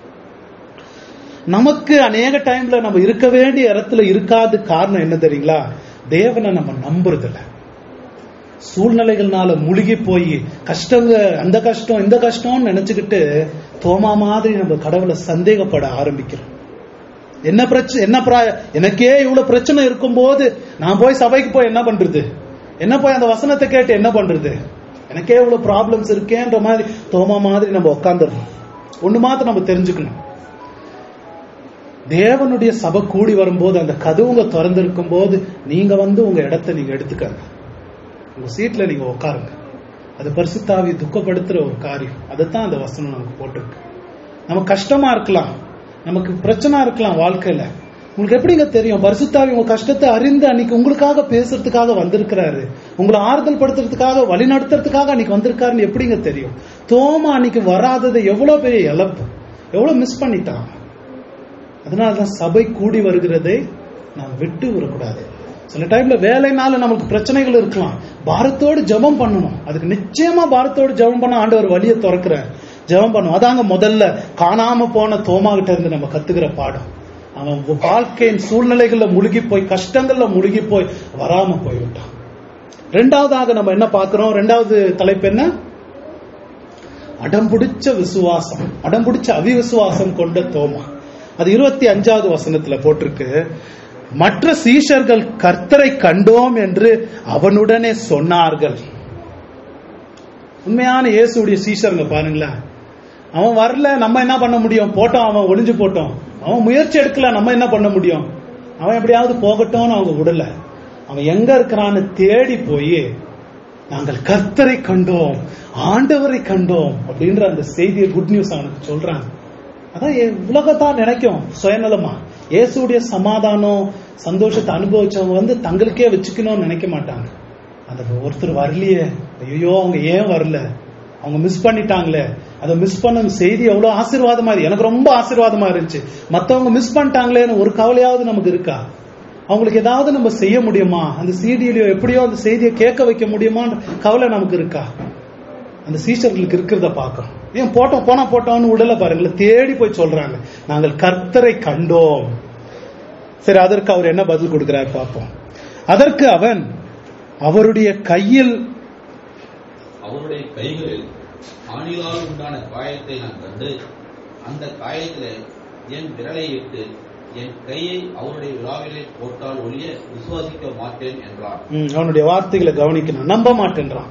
நமக்கு அநேக டைம்ல நம்ம இருக்க வேண்டிய இடத்துல இருக்காது காரணம் என்ன தெரியுங்களா தேவனை நம்ம நம்புறது இல்ல சூழ்நிலைகள்னால முழுகி போய் கஷ்டங்க அந்த கஷ்டம் இந்த கஷ்டம்னு நினைச்சுக்கிட்டு தோமா மாதிரி நம்ம கடவுளை சந்தேகப்பட ஆரம்பிக்கிறோம் என்ன பிரச்சனை என்ன பிரா எனக்கே இவ்வளவு பிரச்சனை இருக்கும்போது நான் போய் சபைக்கு போய் என்ன பண்றது என்ன போய் அந்த வசனத்தை கேட்டு என்ன பண்றது எனக்கே இவ்வளவு ப்ராப்ளம்ஸ் இருக்கேன்ற மாதிரி தோமா மாதிரி நம்ம உட்காந்துடணும் ஒண்ணு மாத்திரம் நம்ம தெரிஞ்சுக்கணும் தேவனுடைய சபை கூடி வரும்போது அந்த கதவுங்க திறந்திருக்கும் போது நீங்க வந்து உங்க இடத்தை நீங்க எடுத்துக்கங்க உங்க சீட்ல நீங்க உட்காருங்க அது பரிசுத்தாவி துக்கப்படுத்துற ஒரு காரியம் அதைத்தான் அந்த வசனம் நமக்கு போட்டிருக்கு நமக்கு கஷ்டமா இருக்கலாம் நமக்கு பிரச்சனை இருக்கலாம் வாழ்க்கையில உங்களுக்கு எப்படிங்க தெரியும் பரிசுத்தாவி உங்க கஷ்டத்தை அறிந்து அன்னைக்கு உங்களுக்காக பேசுறதுக்காக வந்திருக்கிறாரு உங்களை ஆறுதல் படுத்துறதுக்காக வழி நடத்துறதுக்காக அன்னைக்கு வந்திருக்காருன்னு எப்படிங்க தெரியும் தோமா அன்னைக்கு வராதது எவ்வளவு பெரிய இழப்பு எவ்வளவு மிஸ் பண்ணிட்டான் அதனாலதான் சபை கூடி வருகிறதை நாம் விட்டு விடக்கூடாது சில டைம்ல வேலைனால நமக்கு பிரச்சனைகள் இருக்கலாம் பாரத்தோடு ஜெபம் பண்ணணும் அதுக்கு நிச்சயமா பாரத்தோடு ஜெபம் பண்ண ஆண்டவர் வழியை திறக்கிறார் ஜெபம் பண்ணும் அதாங்க முதல்ல காணாம போன தோமா கிட்ட இருந்து நம்ம கத்துக்கிற பாடம் அவன் வாழ்க்கையின் சூழ்நிலைகள்ல முழுகி போய் கஷ்டங்கள்ல முழுகி போய் வராம போய்விட்டான் ரெண்டாவதாக நம்ம என்ன பார்க்கிறோம் ரெண்டாவது தலைப்பு என்ன அடம்பிடிச்ச விசுவாசம் அடம்பிடிச்ச அவிவிசுவாசம் கொண்ட தோமா அது இருபத்தி அஞ்சாவது வசனத்துல போட்டிருக்கு மற்ற சீஷர்கள் கர்த்தரை கண்டோம் என்று அவனுடனே சொன்னார்கள் உண்மையான இயேசுடைய சீஷருங்க பாருங்களேன் அவன் வரல நம்ம என்ன பண்ண முடியும் போட்டோம் அவன் ஒளிஞ்சு போட்டோம் அவன் முயற்சி எடுக்கல நம்ம என்ன பண்ண முடியும் அவன் எப்படியாவது போகட்டும்னு அவங்க விடல அவன் எங்க இருக்கிறான்னு தேடி போய் நாங்கள் கர்த்தரை கண்டோம் ஆண்டவரை கண்டோம் அப்படின்ற அந்த செய்தியை குட் நியூஸ் அவனுக்கு சொல்றாங்க அதான் எ- உலகத்தான் நினைக்கும் சுயநலமா இயேசுடைய சமாதானம் சந்தோஷத்தை அனுபவிச்சவங்க வந்து தங்களுக்கே வச்சுக்கணும்னு நினைக்க மாட்டாங்க அந்த ஒருத்தர் வரலையே ஐயோ அவங்க ஏன் வரல அவங்க மிஸ் பண்ணிட்டாங்களே அதை மிஸ் பண்ண செய்தி எவ்வளவு ஆசீர்வாதமா இருக்கு எனக்கு ரொம்ப ஆசீர்வாதமா இருந்துச்சு மத்தவங்க மிஸ் பண்ணிட்டாங்களேன்னு ஒரு கவலையாவது நமக்கு இருக்கா அவங்களுக்கு ஏதாவது நம்ம செய்ய முடியுமா அந்த செய்தியிலையோ எப்படியோ அந்த செய்தியை கேட்க வைக்க முடியுமான்னு கவலை நமக்கு இருக்கா அந்த சீஷர்களுக்கு இருக்கிறத பார்க்கிறோம் ஏன் போட்டோம் போனா போட்டோம்னு உடல பாருங்களேன் தேடி போய் சொல்றாங்க நாங்கள் கர்த்தரை கண்டோம் சரி அதற்கு அவர் என்ன பதில் கொடுக்கிறார் பார்ப்போம் அதற்கு அவன் அவருடைய கையில் அவருடைய கைகளில் ஆணிலால் உண்டான காயத்தை நான் கண்டு அந்த காயத்திலே என் விரலை இட்டு என் கையை அவருடைய விழாவிலே போட்டால் ஒழிய விசுவாசிக்க மாட்டேன் என்றான் ம், அவனுடைய வார்த்தைகளை கவனிக்கணும் நம்ப மாட்டேன்றான்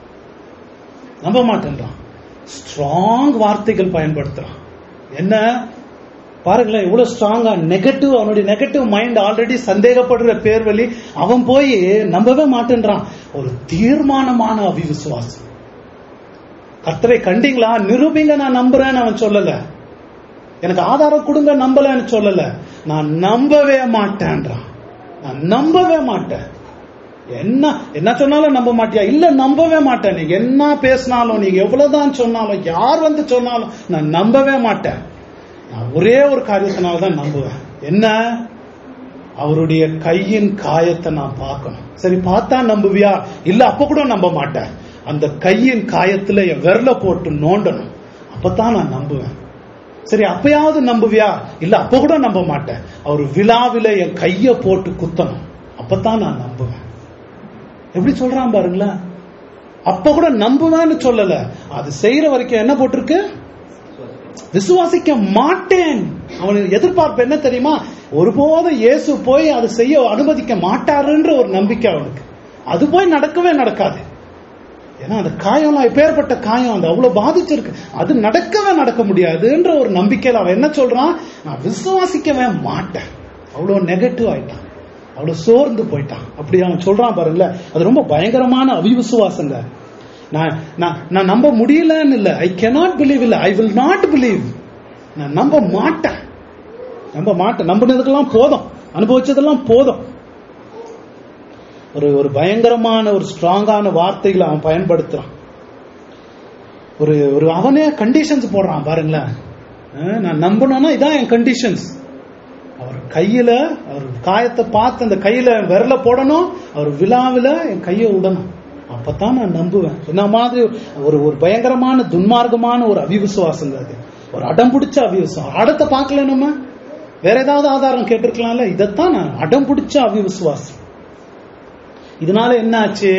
நம்ப மாட்டேன்றான் ஸ்ட்ராங் வார்த்தைகள் பயன்படுத்துறான் என்ன பாருங்களேன் இவ்வளவு ஸ்ட்ராங்கா நெகட்டிவ் அவனுடைய நெகட்டிவ் மைண்ட் ஆல்ரெடி சந்தேகப்படுற பேர் வழி அவன் போய் நம்பவே மாட்டேன்றான் ஒரு தீர்மானமான அவிவிசுவாசம் கர்த்தரை கண்டீங்களா நிரூபிங்க நான் நம்புறேன்னு அவன் சொல்லல எனக்கு ஆதாரம் கொடுங்க நம்பலன்னு சொல்லல நான் நம்பவே மாட்டேன்றான் நான் நம்பவே மாட்டேன் என்ன என்ன சொன்னாலும் நம்ப மாட்டியா இல்ல நம்பவே மாட்டேன் நீங்க என்ன பேசினாலும் நீங்க எவ்வளவுதான் சொன்னாலும் யார் வந்து சொன்னாலும் நான் நம்பவே மாட்டேன் நான் ஒரே ஒரு காரியத்தினால தான் நம்புவேன் என்ன அவருடைய கையின் காயத்தை நான் பார்க்கணும் சரி பார்த்தா நம்புவியா இல்ல அப்ப கூட நம்ப மாட்டேன் அந்த கையின் காயத்துல என் விரல போட்டு நோண்டணும் அப்பதான் நான் நம்புவேன் சரி அப்பயாவது நம்புவியா இல்ல அப்ப கூட நம்ப மாட்டேன் அவர் விழாவில என் கைய போட்டு குத்தணும் அப்பதான் நான் நம்புவேன் எப்படி சொல்றான் பாருங்களேன் அப்ப கூட நம்புவேன்னு சொல்லல அது செய்யற வரைக்கும் என்ன போட்டிருக்கு விசுவாசிக்க மாட்டேன் அவனுக்கு எதிர்பார்ப்பு என்ன தெரியுமா ஒருபோதும் இயேசு போய் அதை செய்ய அனுமதிக்க மாட்டாருன்ற ஒரு நம்பிக்கை அவனுக்கு அது போய் நடக்கவே நடக்காது ஏன்னா அந்த காயம்லாம் எப்பேற்பட்ட காயம் அந்த அவ்வளவு பாதிச்சிருக்கு அது நடக்கவே நடக்க முடியாதுன்ற ஒரு நம்பிக்கையில அவன் என்ன சொல்றான் நான் விசுவாசிக்கவே மாட்டேன் அவ்வளவு நெகட்டிவ் ஆயிட்டான் அவ்வளவு சோர்ந்து போயிட்டான் அப்படி அவன் சொல்றான் பாருங்களேன் அது ரொம்ப பயங்கரமான அவிவிசுவாசங்க நான் நான் நான் நம்ப முடியலன்னு இல்ல ஐ cannot பிலீவ் இல்ல ஐ வில் நாட் பிலீவ் நான் நம்ப மாட்டேன் நம்ப மாட்டேன் நம்பினதுக்கெல்லாம் போதும் அனுபவிச்சதெல்லாம் போதும் ஒரு ஒரு பயங்கரமான ஒரு ஸ்ட்ராங்கான வார்த்தைகளை அவன் பயன்படுத்துறான் ஒரு ஒரு அவனே கண்டிஷன்ஸ் போடுறான் பாருங்களேன் அஹ் நான் நம்பணும்னா இதான் என் கண்டிஷன்ஸ் அவர் கையில அவர் காயத்தை பார்த்து அந்த கையில விரல போடணும் அவர் விழாவில என் கையை விடணும் அப்பதான் நான் நம்புவேன் என்ன மாதிரி ஒரு ஒரு பயங்கரமான துன்மார்க்கமான ஒரு அவிவிசுவாசங்க அது ஒரு அடம் பிடிச்ச அவிவிசுவாசம் அடத்தை பார்க்கல நம்ம வேற ஏதாவது ஆதாரம் கேட்டிருக்கலாம்ல இதைத்தான் நான் அடம் பிடிச்ச அவிவிசுவாசம் இதனால என்ன ஆச்சு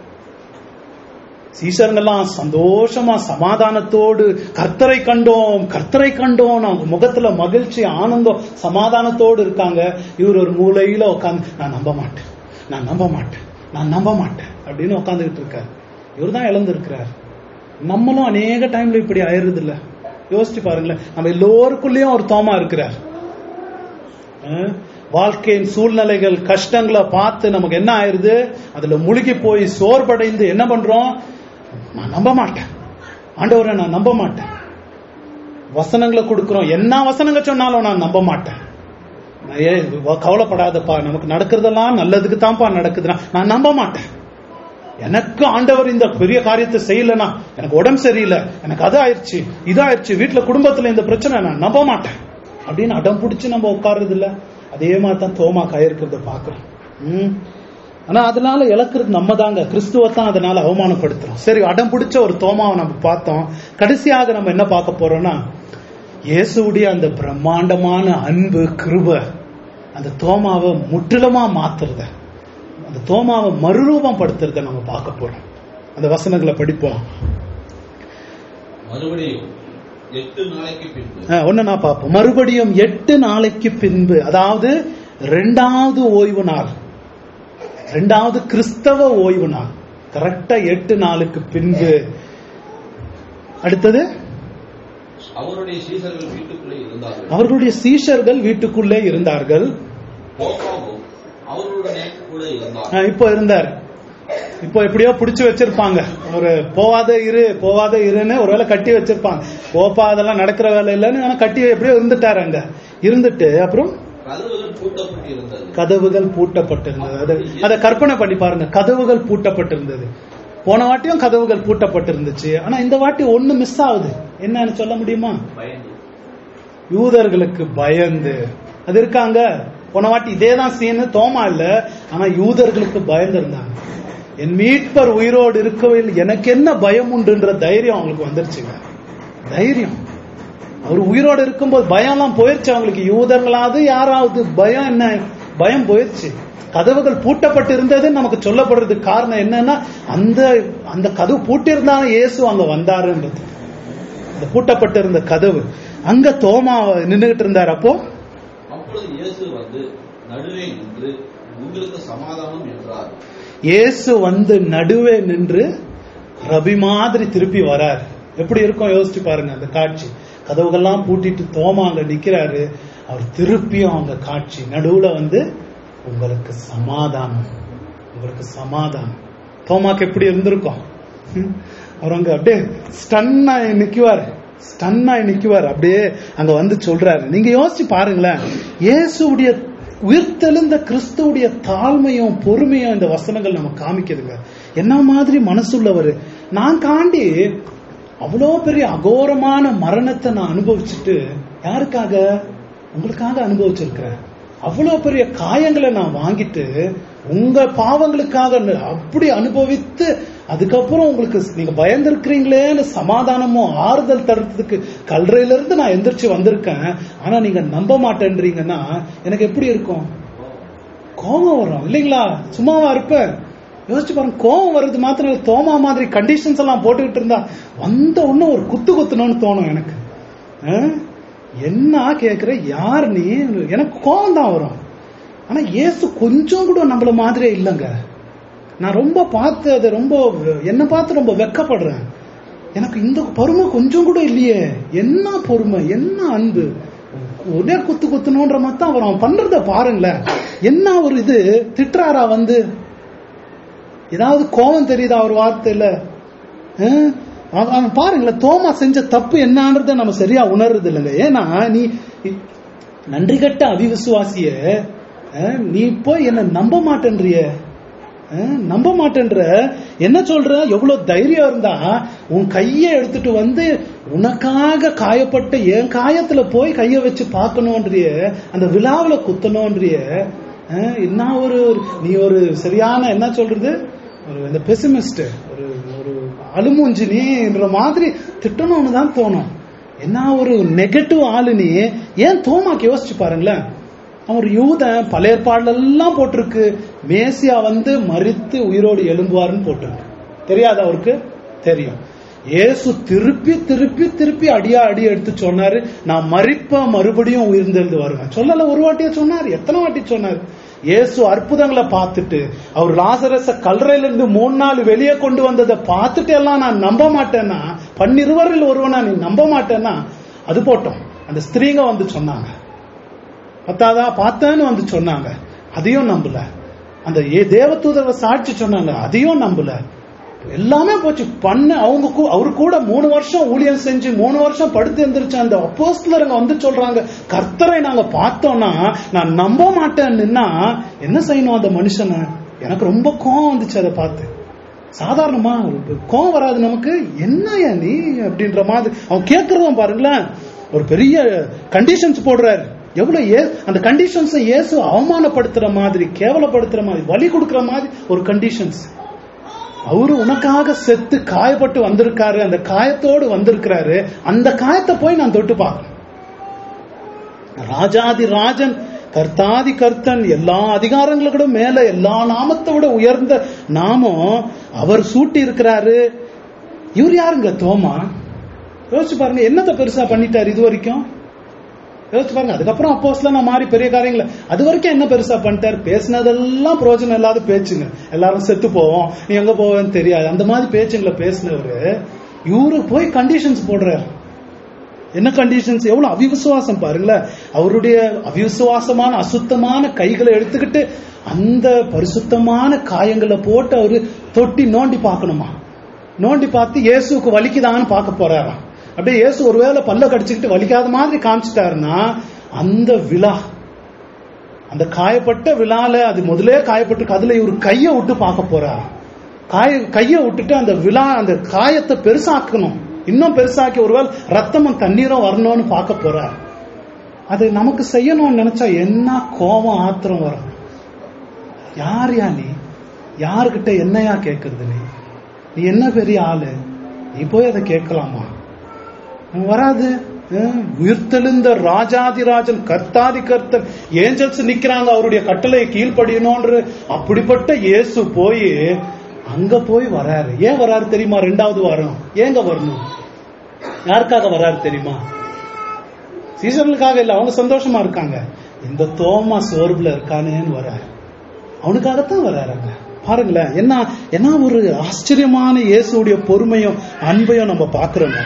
சீசருங்கெல்லாம் சந்தோஷமா சமாதானத்தோடு கர்த்தரை கண்டோம் கர்த்தரை கண்டோம் அவங்க முகத்துல மகிழ்ச்சி ஆனந்தம் சமாதானத்தோடு இருக்காங்க இவர் ஒரு மூலையில உட்காந்து நான் நம்ப மாட்டேன் நான் நம்ப மாட்டேன் நான் நம்ப மாட்டேன் அப்படின்னு உட்காந்துக்கிட்டு இருக்காரு இவர் தான் இழந்திருக்கிறார் நம்மளும் அநேக டைம்ல இப்படி ஆயிருது இல்ல யோசிச்சு பாருங்களேன் நம்ம எல்லோருக்குள்ளேயும் ஒரு தோமா இருக்கிறார் அஹ் வாழ்க்கையின் சூழ்நிலைகள் கஷ்டங்களை பார்த்து நமக்கு என்ன ஆயிருது அதுல முழுகி போய் சோர்வடைந்து என்ன பண்றோம் நான் நம்ப மாட்டேன் ஆண்டவரை நான் நம்ப மாட்டேன் வசனங்களை கொடுக்கிறோம் என்ன வசனங்க சொன்னாலும் நான் நம்ப மாட்டேன் நான் ஏன் கவலைப்படாதப்பா நமக்கு நடக்கிறதெல்லாம் நல்லதுக்கு தான்ப்பா நடக்குதுன்னா நான் நம்ப மாட்டேன் எனக்கு ஆண்டவர் இந்த பெரிய காரியத்தை செய்யலனா எனக்கு உடம்பு சரியில்லை எனக்கு அது ஆயிடுச்சு இதாயிருச்சு வீட்டுல குடும்பத்துல இந்த பிரச்சனை நான் நம்ப மாட்டேன் அப்படின்னு அடம் பிடிச்சு நம்ம உட்கார்றது இல்ல அதே மாதிரி தான் தோமா கயிருக்கிறத பாக்குறோம் ம். ஆனா அதனால இழக்கிறது நம்ம தாங்க கிறிஸ்துவத்தான் அதனால அவமானப்படுத்துறோம் சரி அடம் பிடிச்ச ஒரு தோமாவை நம்ம பார்த்தோம் கடைசியாக நம்ம என்ன பார்க்க போறோம்னா இயேசுடைய அந்த பிரம்மாண்டமான அன்பு கிருப அந்த தோமாவை முற்றிலுமா மாத்துறத அந்த தோமாவை மறுரூபம் படுத்துறத நம்ம பார்க்க போறோம் அந்த வசனங்களை படிப்போம் மறுபடியும் எட்டு நாளைக்கு பின்பு அஹ், ஒண்ணு நான் பார்ப்போம் மறுபடியும் எட்டு நாளைக்கு பின்பு அதாவது ரெண்டாவது ஓய்வு நாள் ரெண்டாவது கிறிஸ்தவ ஓய்வு நாள் கரெக்டா எட்டு நாளுக்கு பின்பு அடுத்தது அவருடைய சீசர்கள் வீட்டுக்குள்ளே இருந்தார்கள் அவர்களுடைய சீஷர்கள் வீட்டுக்குள்ளே இருந்தார்கள் போப்பாவும் அவர்களுடனே கூட இருந்தார் அஹ், இப்போ இருந்தார் இப்போ எப்படியோ பிடிச்சு வச்சிருப்பாங்க ஒரு போவாத இரு போவாத இருன்னு ஒருவேளை கட்டி வச்சிருப்பாங்க போப்பா அதெல்லாம் நடக்கிற வேலை இல்லைன்னு ஆனா கட்டி எப்படியோ இருந்துட்டாரு அங்க இருந்துட்டு அப்புறம் கதவுகள் பூட்டப்பட்டு இருந்தது கதவுகள் பூட்டப்பட்டிருந்தது அதை அதை கற்பனை பண்ணி பாருங்க கதவுகள் பூட்டப்பட்டிருந்தது போன வாட்டியும் கதவுகள் பூட்டப்பட்டிருந்துச்சு ஆனா இந்த வாட்டி ஒண்ணு மிஸ் ஆகுது என்னன்னு சொல்ல முடியுமா பயந்து யூதர்களுக்கு பயந்து அது இருக்காங்க போன வாட்டி இதேதான் சீனு தோமா இல்ல ஆனா யூதர்களுக்கு பயந்து இருந்தாங்க என் மீட்பர் உயிரோடு இருக்கவில் எனக்கு என்ன பயம் உண்டுன்ற தைரியம் அவங்களுக்கு வந்துருச்சுங்க தைரியம் அவர் உயிரோடு இருக்கும்போது பயம்லாம் போயிருச்சு அவங்களுக்கு யூதர்களாவது யாராவது பயம் என்ன பயம் போயிருச்சு கதவுகள் பூட்டப்பட்டு இருந்தது நமக்கு சொல்லப்படுறதுக்கு காரணம் என்னன்னா அந்த அந்த கதவு பூட்டியிருந்தாலும் இயேசு அங்க வந்தாருன்றது அந்த பூட்டப்பட்டிருந்த கதவு அங்க தோமா நின்னுகிட்டு இருந்தார் அப்போ அப்பொழுது இயேசு வந்து நடுவே நின்று உங்களுக்கு சமாதானம் என்றார் இயேசு வந்து நடுவே நின்று ரபி மாதிரி திருப்பி வரார் எப்படி இருக்கும் யோசிச்சு பாருங்க அந்த காட்சி கதவுகள்லாம் பூட்டிட்டு தோமா அங்க நிக்கிறாரு அவர் திருப்பியும் அங்க காட்சி நடுவுல வந்து உங்களுக்கு சமாதானம் உங்களுக்கு சமாதானம் தோமாக்கு எப்படி இருந்திருக்கும் ஹம்? அவர் அங்க அப்படியே ஸ்டன்னாய் நிக்குவார் ஸ்டன்னாய் நிக்குவார் அப்படியே அங்க வந்து சொல்றாரு நீங்க யோசிச்சு பாருங்களேன் இயேசுடைய உயிர்த்தெழுந்த கிறிஸ்துவுடைய தாழ்மையும் பொறுமையும் இந்த வசனங்கள் நம்ம காமிக்குதுங்க என்ன மாதிரி மனசுள்ளவர் நான் காண்டி அவ்வளோ பெரிய அகோரமான மரணத்தை நான் அனுபவிச்சுட்டு யாருக்காக உங்களுக்காக அனுபவிச்சிருக்கிறேன் அவ்வளோ பெரிய காயங்களை நான் வாங்கிட்டு உங்க பாவங்களுக்காக அப்படி அனுபவித்து அதுக்கப்புறம் உங்களுக்கு நீங்க பயந்துருக்கிறீங்களேன்னு சமாதானமும் ஆறுதல் தருறதுக்கு கல்றையில இருந்து நான் எந்திரிச்சு வந்திருக்கேன் ஆனா நீங்க நம்ப மாட்டேன்றீங்கன்னா எனக்கு எப்படி இருக்கும் கோபம் வரும் இல்லைங்களா சும்மாவா இருப்பேன் யோசிச்சு பாருங்க கோபம் வர்றது மாத்திரம் இல்ல, தோமா மாதிரி கண்டிஷன்ஸ் எல்லாம் போட்டுக்கிட்டு இருந்தா வந்த உடனே ஒரு குத்து குத்தணும்னு தோணும் எனக்கு அஹ்? என்ன கேக்குற யார் நீ எனக்கு கோபம் தான் வரும் ஆனா இயேசு கொஞ்சம் கூட நம்மள மாதிரியே இல்லைங்க நான் ரொம்ப பார்த்து அதை ரொம்ப என்ன பார்த்து ரொம்ப வெக்கப்படுறேன் எனக்கு இந்த பொறுமை கொஞ்சம் கூட இல்லையே என்ன பொறுமை என்ன அன்பு ஒரே குத்து குத்துணுன்ற மாதிரி தான் அவர் அவன் பண்றத பாருங்களேன் என்ன ஒரு இது திட்டுறாரா வந்து ஏதாவது கோபம் தெரியுதா அவர் வார்த்தையில அஹ்? அவன் அவன் பாருங்களேன் தோமா செஞ்ச தப்பு என்னன்றத நம்ம சரியா உணர்றது இல்லைங்க ஏன்னா நீ நன்றி கட்ட அவிவிசுவாசிய அஹ், நீ போய் என்ன நம்ப மாட்டேன்றிய அஹ், நம்ப மாட்டேன்ற என்ன சொல்ற எவ்வளவு தைரியம் இருந்தா உன் கையை எடுத்துட்டு வந்து உனக்காக காயப்பட்ட என் காயத்துல போய் கைய வச்சு பார்க்கணும்ன்றிய அந்த விழாவுல குத்தணும்ன்றிய அஹ், என்ன ஒரு நீ ஒரு சரியான என்ன சொல்றது ஒரு இந்த பெசிமிஸ்ட் ஒரு ஒரு அலுமூஞ்சி நீன்ற மாதிரி திட்டணும்னு தான் தோணும் என்ன ஒரு நெகட்டிவ் ஆளு நீ ஏன் தோமாக்கு யோசிச்சு பாருங்களேன் அவன் ஒரு யூதன் பழைய ஏற்பாடுல எல்லாம் போட்டிருக்கு மேசியா வந்து மறித்து உயிரோடு எழும்புவார்னு போட்டிருக்கு தெரியாது அவருக்கு தெரியும் இயேசு திருப்பி திருப்பி திருப்பி அடியா அடி எடுத்து சொன்னாரு நான் மறிப்ப மறுபடியும் உயிர்ந்தெழுந்து வருவேன் சொல்லல ஒரு வாட்டியே சொன்னாரு எத்தனை வாட்டி சொன்னாரு இயேசு அற்புதங்களை பார்த்துட்டு அவர் லாசரஸ கல்லறையில இருந்து மூணு நாள் வெளியே கொண்டு வந்ததை பார்த்துட்டு எல்லாம் நான் நம்ப மாட்டேன்னா பன்னிருவரில் ஒருவனா நீ நம்ப மாட்டேன்னா அது போட்டோம் அந்த ஸ்திரீங்க வந்து சொன்னாங்க பத்தாதா பார்த்தேன்னு வந்து சொன்னாங்க அதையும் நம்பல அந்த ஏ தேவதூதரை சாட்சி சொன்னாங்க அதையும் நம்பல எல்லாமே போச்சு பண்ண அவங்க கூ- அவரு கூட மூணு வருஷம் ஊழியம் செஞ்சு மூணு வருஷம் படுத்து எந்திரிச்ச அந்த அப்போஸ்தலருங்க வந்து சொல்றாங்க கர்த்தரை நாங்க பார்த்தோம்னா நான் நம்ப மாட்டேன்னா என்ன செய்யணும் அந்த மனுஷனை எனக்கு ரொம்ப கோவம் வந்துச்சு அதை பார்த்து சாதாரணமா கோவம் வராது நமக்கு என்னையா நீ அப்படின்ற மாதிரி அவன் கேட்கறதும் பாருங்களேன் ஒரு பெரிய கண்டிஷன்ஸ் போடுறாரு எவ்வளவு ஏ அந்த கண்டிஷன்ஸ் இயேசு அவமானப்படுத்துற மாதிரி கேவலப்படுத்துற மாதிரி வலி கொடுக்கிற மாதிரி ஒரு கண்டிஷன்ஸ் அவரு உனக்காக செத்து காயப்பட்டு வந்திருக்காரு அந்த காயத்தோடு வந்திருக்கிறாரு அந்த காயத்தை போய் நான் தொட்டு பார்க்கணும் ராஜாதி ராஜன் கர்த்தாதி கர்த்தன் எல்லா அதிகாரங்களுக்கும் மேல எல்லா நாமத்தை விட உயர்ந்த நாமம் அவர் சூட்டி இருக்கிறாரு இவர் யாருங்க தோமா யோசிச்சு பாருங்க என்னத்தை பெருசா பண்ணிட்டாரு இது வரைக்கும் யோசிச்சு பாருங்க அதுக்கப்புறம் அப்போஸ்ல நான் மாறி பெரிய காரியங்கள அது வரைக்கும் என்ன பெருசா பண்ணிட்டாரு பேசினதெல்லாம் பிரயோஜனம் இல்லாத பேச்சுங்க எல்லாரும் செத்து போவோம் நீ எங்க போவேன்னு தெரியாது அந்த மாதிரி பேச்சுங்களை பேசினவரு இவரு போய் கண்டிஷன்ஸ் போடுறாரு என்ன கண்டிஷன்ஸ் எவ்வளவு அவிவிசுவாசம் பாருங்களேன் அவருடைய அவிவிசுவாசமான அசுத்தமான கைகளை எடுத்துக்கிட்டு அந்த பரிசுத்தமான காயங்களை போட்டு அவரு தொட்டி நோண்டி பார்க்கணுமா நோண்டி பார்த்து இயேசுக்கு வலிக்குதான்னு பார்க்க போறாராம் அப்படியே இயேசு ஒருவேளை பல்ல கடிச்சுக்கிட்டு வலிக்காத மாதிரி காமிச்சிட்டாருன்னா அந்த விழா அந்த காயப்பட்ட விழால அது முதலே காயப்பட்டு அதுல இவர் கையை விட்டு பார்க்க போறார் காய கையை விட்டுட்டு அந்த விழா அந்த காயத்தை பெருசாக்கணும் இன்னும் பெருசாக்கி ஒருவேளை ரத்தமும் தண்ணீரும் வரணும்னு பார்க்க போறார் அது நமக்கு செய்யணும்னு நினைச்சா என்ன கோபம் ஆத்திரம் வரும் யார் யா நீ யாருக்கிட்ட என்னையா கேட்கறது நீ நீ என்ன பெரிய ஆளு நீ போய் அதை கேட்கலாமா வராது ஹம், உயிர்த்தெழுந்த ராஜாதிராஜன் கர்த்தாதி கர்த்தர் ஏஞ்சல்ஸ் நிக்கிறாங்க அவருடைய கட்டளை கீழ்ப்படியணும்ன்ற அப்படிப்பட்ட இயேசு போய் அங்க போய் வராரு ஏன் வராரு தெரியுமா ரெண்டாவது வாரம் ஏங்க வரணும் யாருக்காக வராரு தெரியுமா சீசர்களுக்காக இல்ல அவங்க சந்தோஷமா இருக்காங்க இந்த தோமா சோர்வுல இருக்கானேன்னு வராரு அவனுக்காகத்தான் வராருங்க பாருங்களேன் என்ன என்ன ஒரு ஆச்சரியமான இயேசுடைய பொறுமையும் அன்பையும் நம்ம பாக்குறோங்க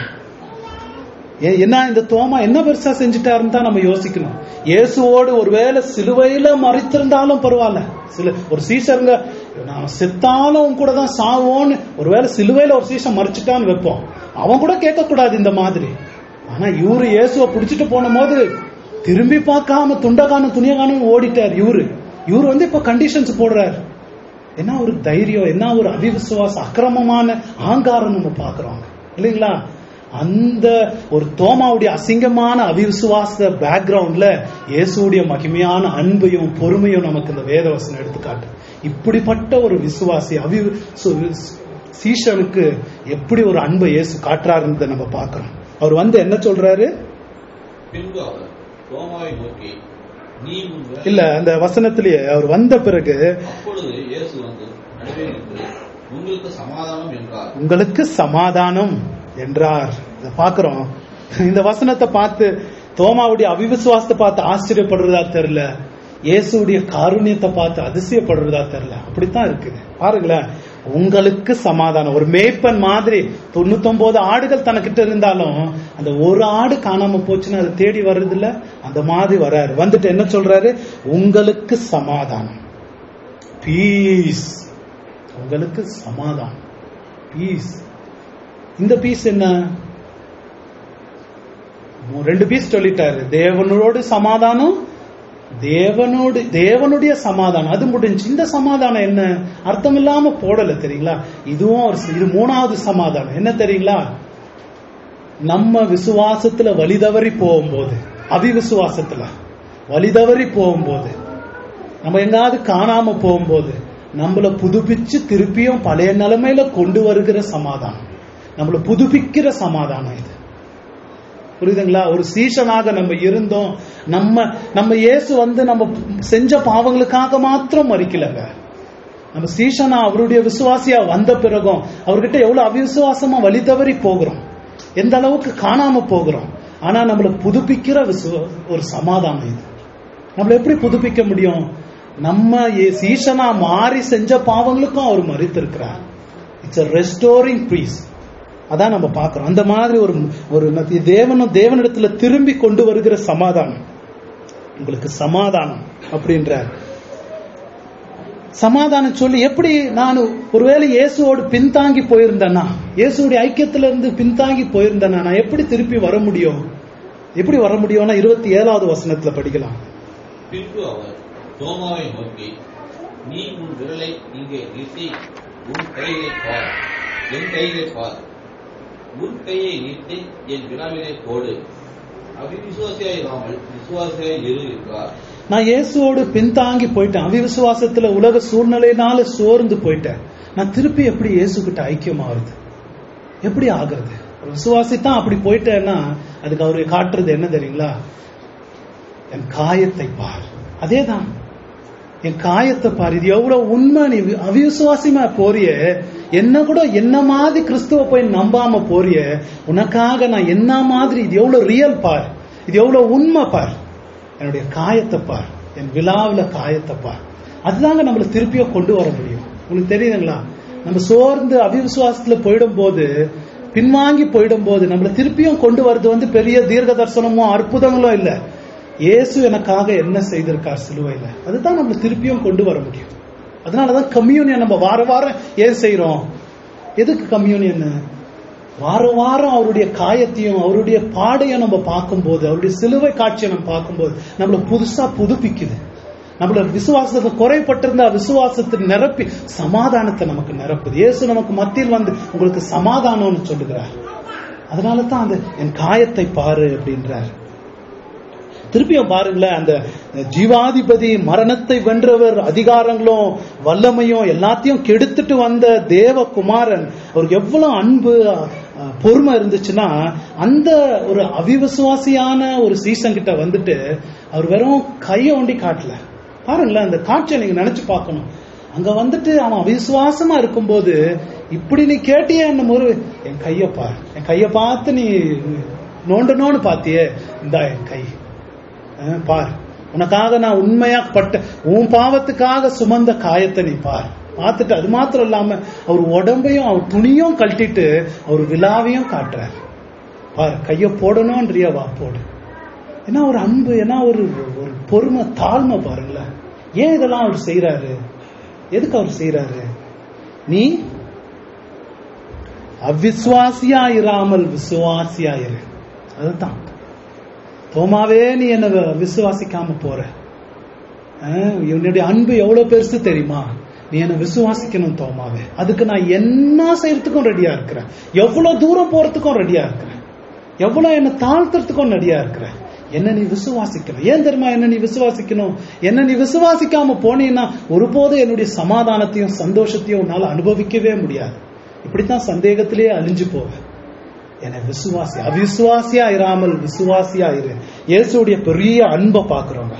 ஏ- என்ன இந்த தோமா என்ன பெருசா செஞ்சுட்டாருன்னு தான் நம்ம யோசிக்கணும் இயேசுவோடு ஒருவேளை சிலுவையில மறைத்திருந்தாலும் பரவாயில்ல சில ஒரு சீசருங்க நான் செத்தாலும் கூட தான் சாவோன்னு ஒருவேளை சிலுவையில ஒரு சீசன் மறைச்சிட்டான்னு வைப்போம் அவன் கூட கேட்க கூடாது இந்த மாதிரி ஆனா இவரு இயேசுவை பிடிச்சிட்டு போன போது திரும்பி பார்க்காம துண்டகானம் துணியகானம் ஓடிட்டார் இவரு இவரு வந்து இப்ப கண்டிஷன்ஸ் போடுறாரு என்ன ஒரு தைரியம் என்ன ஒரு அவிவிசுவாச அக்கிரமமான ஆங்காரம் நம்ம பாக்குறோம் இல்லைங்களா அந்த ஒரு தோமாவுடைய அசிங்கமான அவிவிசுவாச பேக்ரவுண்ட்ல இயேசுடைய மகிமையான அன்பையும் பொறுமையும் நமக்கு இந்த வேதவசனம் எடுத்துக்காட்டு இப்படிப்பட்ட ஒரு விசுவாசி அவி சு- சீஷனுக்கு எப்படி ஒரு அன்பை இயேசு காட்டுறாருன்றதை நம்ம பார்க்கிறோம் அவர் வந்து என்ன சொல்றாரு பின்பு அவர் தோமாவை நோக்கி நீ உன் வேலை- இல்ல அந்த வசனத்திலேயே அவர் வந்த பிறகு அப்பொழுது இயேசு வந்து நடுவே நின்று உங்களுக்கு சமாதானம் என்றார் உங்களுக்கு சமாதானம் என்றார் இத பாக்குறோம் இந்த வசனத்தை பார்த்து தோமாவுடைய அவிவிசுவாசத்தை பார்த்து ஆச்சரியப்படுறதா தெரியல இயேசுடைய காருண்யத்தை பார்த்து அதிசயப்படுறதா தெரியல அப்படித்தான் இருக்குது பாருங்களேன் உங்களுக்கு சமாதானம் ஒரு மேய்ப்பன் மாதிரி தொண்ணூத்தொன்பது ஆடுகள் தனக்கிட்ட இருந்தாலும் அந்த ஒரு ஆடு காணாம போச்சுன்னா அது தேடி வர்றது இல்ல அந்த மாதிரி வராரு வந்துட்டு என்ன சொல்றாரு உங்களுக்கு சமாதானம் பீஸ் உங்களுக்கு சமாதானம் பீஸ் இந்த பீஸ் என்ன மூ- ரெண்டு பீஸ் சொல்லிட்டாரு தேவனோடு சமாதானம் தேவனோடு தேவனுடைய சமாதானம் அது முடிஞ்சு இந்த சமாதானம் என்ன அர்த்தம் இல்லாம போடல தெரியுங்களா இதுவும் ஒரு இது மூணாவது சமாதானம் என்ன தெரியுங்களா நம்ம விசுவாசத்துல வழிதவறி போகும்போது அவிவிசுவாசத்துல வழிதவறி போகும்போது நம்ம எங்காவது காணாம போகும்போது நம்மள புதுப்பிச்சு திருப்பியும் பழைய நிலைமையில கொண்டு வருகிற சமாதானம் நம்மள புதுப்பிக்கிற சமாதானம் இது புரியுதுங்களா ஒரு சீசனாக நம்ம இருந்தோம் நம்ம நம்ம இயேசு வந்து நம்ம செஞ்ச பாவங்களுக்காக மாத்திரம் மறிக்கலங்க நம்ம சீசனா அவருடைய விசுவாசியா வந்த பிறகும் அவர்கிட்ட எவ்வளவு அவிசுவாசமா வழி தவறி போகிறோம் எந்த அளவுக்கு காணாம போகிறோம் ஆனா நம்மள புதுப்பிக்கிற விசுவ ஒரு சமாதானம் இது நம்மள எப்படி புதுப்பிக்க முடியும் நம்ம ஏ- சீசனா மாறி செஞ்ச பாவங்களுக்கும் அவர் மறித்திருக்கிறார் இட்ஸ் a ரெஸ்டோரிங் பீஸ் அதான் நம்ம பார்க்கிறோம் அந்த மாதிரி ஒரு ஒரு மத்திய தேவனும் தேவனிடத்துல திரும்பி கொண்டு வருகிற சமாதானம் உங்களுக்கு சமாதானம் அப்படின்றார் சமாதானம் சொல்லி எப்படி நான் ஒருவேளை இயேசுவோடு பின்தாங்கி போயிருந்தேனா இயேசுடைய ஐக்கியத்துல இருந்து பின்தாங்கி போயிருந்தேனா நான் எப்படி திருப்பி வர முடியும் எப்படி வர முடியும்னா இருபத்தி ஏழாவது வசனத்துல படிக்கலாம் பின்பு அவர் தோமாவை நோக்கி நீ உன் விரலை இங்கே நீட்டி உன் கையிலே பார் என் கையிலே பார் உன் கையை நீட்டி என் வினாவிலே போடு அவிசுவாசியாயிராமல் விசுவாசியாய் இரு என்றார் நான் இயேசுவோடு பின்தாங்கி போயிட்டேன் அவிவிசுவாசத்துல உலக சூழ்நிலையினால சோர்ந்து போயிட்டேன் நான் திருப்பி எப்படி இயேசு கிட்ட ஐக்கியமாகுறது எப்படி ஆகுறது ஒரு விசுவாசி தான் அப்படி போயிட்டேன்னா அதுக்கு அவரு காட்டுறது என்ன தெரியுங்களா என் காயத்தை பார் அதேதான் என் காயத்தை பார் இது எவ்வளவு உண்மை நீ அவிசுவாசியமா போறிய என்ன கூட என்ன மாதிரி கிறிஸ்துவ போய் நம்பாம போறிய உனக்காக நான் என்ன மாதிரி இது எவ்வளவு ரியல் பார் இது எவ்வளவு உண்மை பார் என்னுடைய காயத்தை பார் என் விழாவுல காயத்தை பார் அதுதாங்க நம்மள திருப்பியும் கொண்டு வர முடியும் உங்களுக்கு தெரியுதுங்களா நம்ம சோர்ந்து அவிசுவாசத்துல போயிடும் போது பின்வாங்கி போயிடும் போது நம்மள திருப்பியும் கொண்டு வர்றது வந்து பெரிய தீர்க்க தரிசனமோ அற்புதங்களோ இல்ல இயேசு எனக்காக என்ன செய்திருக்கார் சிலுவையில அதுதான் நம்மள திருப்பியும் கொண்டு வர முடியும் அதனாலதான் கம்யூனியன் நம்ம வார வாரம் ஏன் செய்றோம் எதுக்கு கம்யூனியன் வாரம் வாரம் அவருடைய காயத்தையும் அவருடைய பாடையும் நம்ம பார்க்கும்போது அவருடைய சிலுவை காட்சியை நம்ம பார்க்கும்போது நம்மள புதுசா புதுப்பிக்குது நம்மள விசுவாசத்தை குறைப்பட்டிருந்த விசுவாசத்தை நிரப்பி சமாதானத்தை நமக்கு நிரப்புது இயேசு நமக்கு மத்தியில் வந்து உங்களுக்கு சமாதானம்னு சொல்லுகிறார் அதனால தான் அந்த என் காயத்தை பாரு அப்படின்றார் திருப்பியும் பாருங்களேன் அந்த ஜீவாதிபதி மரணத்தை வென்றவர் அதிகாரங்களும் வல்லமையும் எல்லாத்தையும் கெடுத்துட்டு வந்த தேவகுமாரன் அவருக்கு எவ்வளவு அன்பு அஹ், பொறுமை இருந்துச்சுன்னா அந்த ஒரு அவிவிசுவாசியான ஒரு சீசன் கிட்ட வந்துட்டு அவர் வெறும் கையை ஒண்டி காட்டல பாருங்களேன் அந்த காட்சியை நீங்க நினைச்சு பார்க்கணும் அங்க வந்துட்டு அவன் அவிசுவாசமா இருக்கும்போது இப்படி நீ கேட்டியே என்ன ஒரு என் கையை பார் என் கையை பார்த்து நீ நோண்டணும்னு பாத்தியே இந்தா என் கை அஹ் பார் உனக்காக நான் உண்மையா பட்ட உன் பாவத்துக்காக சுமந்த காயத்தை நீ பார் பார்த்துட்டு அது மாத்திரம் இல்லாம அவர் உடம்பையும் அவர் துணியும் கழட்டிட்டு அவர் விழாவையும் காட்டுறார் பார் கைய போடணும்ன்றியா வா போடு ஏன்னா ஒரு அன்பு ஏன்னா ஒரு ஒரு பொறுமை தாழ்மை பாருங்களேன் ஏன் இதெல்லாம் அவர் செய்யறாரு எதுக்கு அவர் செய்யறாரு நீ அவிசுவாசியா இராமல் விசுவாசியா இரு அதுதான் தோமாவே நீ என்ன விசுவாசிக்காம போற அஹ், என்னுடைய அன்பு எவ்வளவு பெருசு தெரியுமா நீ என்ன விசுவாசிக்கணும் தோமாவே அதுக்கு நான் என்ன செய்யறதுக்கும் ரெடியா இருக்கிறேன் எவ்வளவு தூரம் போறதுக்கும் ரெடியா இருக்கிறேன் எவ்வளவு என்ன தாழ்த்துறதுக்கும் ரெடியா இருக்கிறேன் என்ன நீ விசுவாசிக்கணும் ஏன் தெரியுமா என்ன நீ விசுவாசிக்கணும் என்ன நீ விசுவாசிக்காம போனீன்னா ஒருபோதும் என்னுடைய சமாதானத்தையும் சந்தோஷத்தையும் உன்னால அனுபவிக்கவே முடியாது இப்படித்தான் சந்தேகத்திலேயே அழிஞ்சு போவேன் என விசுவாசி அவிசுவாசியா இராமல் விசுவாசியா இரு இயேசுடைய பெரிய அன்பை பாக்குறோங்க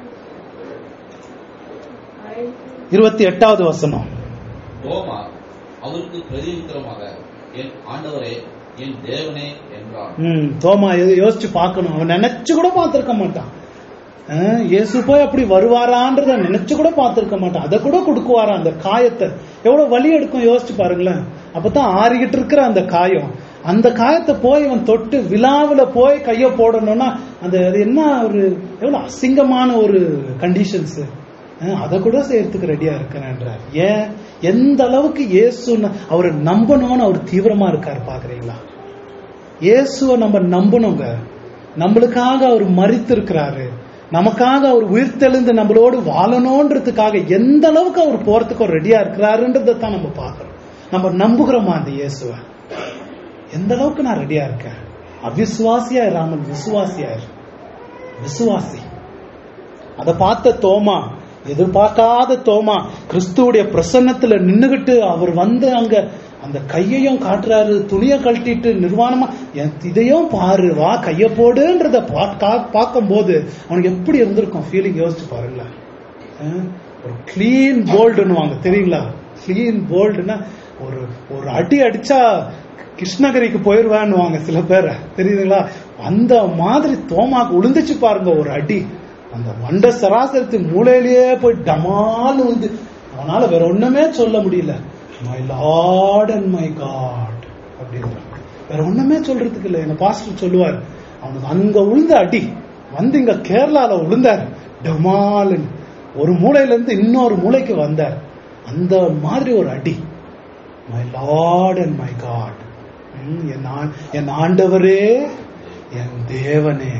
இருபத்தி எட்டாவது வசனம் தோமா அவருக்கு பிரதியுத்தரமாக என் ஆண்டவரே என் தேவனே என்றான் ம் தோமா எது- யோசிச்சு பார்க்கணும் அவன் நினைச்சு கூட பார்த்திருக்க மாட்டான் அஹ், இயேசு போய் அப்படி வருவாரான்றத நினைச்சு கூட பார்த்திருக்க மாட்டான் அதை கூட கொடுக்குவாரா அந்த காயத்தை எவ்வளவு வலி எடுக்கும் யோசிச்சு பாருங்களேன் அப்பதான் ஆறிக்கிட்டு இருக்கிற அந்த காயம் அந்த காயத்தை போய் இவன் தொட்டு விழாவுல போய் கைய போடணும்னா அந்த அது என்ன ஒரு எவ்வளவு அசிங்கமான ஒரு கண்டிஷன்ஸ் அதை கூட செய்யறதுக்கு ரெடியா இருக்கிறேன்றார் ஏன் எந்த அளவுக்கு இயேசு அவரை நம்பணும்னு அவர் தீவிரமா இருக்காரு பாக்குறீங்களா இயேசுவை நம்ம நம்பணுங்க நம்மளுக்காக அவர் மறித்திருக்கிறாரு நமக்காக அவர் உயிர்த்தெழுந்து நம்மளோடு வாழணுன்றதுக்காக எந்த அளவுக்கு அவர் போறதுக்கு அவர் ரெடியா இருக்கிறாருன்றதை தான் நம்ம பார்க்கிறோம் நம்ம நம்புகிறோமா அந்த இயேசுவை எந்த அளவுக்கு நான் ரெடியா இருக்கேன் அவிசுவாசியா இராமல் விசுவாசியா இரு விசுவாசி அதை பார்த்த தோமா எதிர்பார்க்காத தோமா கிறிஸ்துவுடைய பிரசன்னத்துல நின்னுகிட்டு அவர் வந்து அங்க அந்த கையையும் காட்டுறாரு துணியை கழட்டிட்டு நிர்வாணமா என் இதையும் பாரு வா கைய போடுன்றத பார்க்கும் போது அவனுக்கு எப்படி இருந்திருக்கும் ஃபீலிங் யோசிச்சு பாருங்களேன் அஹ், ஒரு கிளீன் போல்டுன்னு தெரியுங்களா கிளீன் போல்டுன்னா ஒரு ஒரு அடி அடிச்சா கிருஷ்ணகிரிக்கு போயிருவான்னுவாங்க சில பேர் தெரியுதுங்களா அந்த மாதிரி தோமாக்கு உளுந்துச்சு பாருங்க ஒரு அடி அந்த வண்ட சராசரத்து மூளையிலேயே போய் டமால் வந்து அவனால வேற ஒண்ணுமே சொல்ல முடியல my Lord and my God அப்படின்றாங்க வேற ஒண்ணுமே சொல்றதுக்கு இல்லை எங்க பாஸ்டர் சொல்லுவார் அவனுக்கு அங்க உளுந்த அடி வந்து இங்க கேரளால உளுந்தார் டமால்னு ஒரு மூலையில இருந்து இன்னொரு மூலைக்கு வந்தார் அந்த மாதிரி ஒரு அடி my Lord and my God என் ஆ- என் ஆண்டவரே என் தேவனே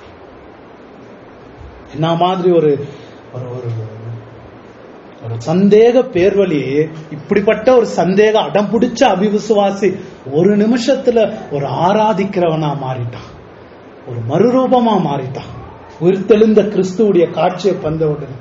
என்ன மாதிரி ஒரு ஒரு ஒரு ஒரு சந்தேக பேர்வழி இப்படிப்பட்ட ஒரு சந்தேக அடம் பிடிச்ச அபிவிசுவாசி ஒரு நிமிஷத்துல ஒரு ஆராதிக்கிறவனா மாறிட்டான் ஒரு மறுரூபமா மாறிட்டான் உயிர்த்தெழுந்த கிறிஸ்துவுடைய காட்சியை பந்த உடனே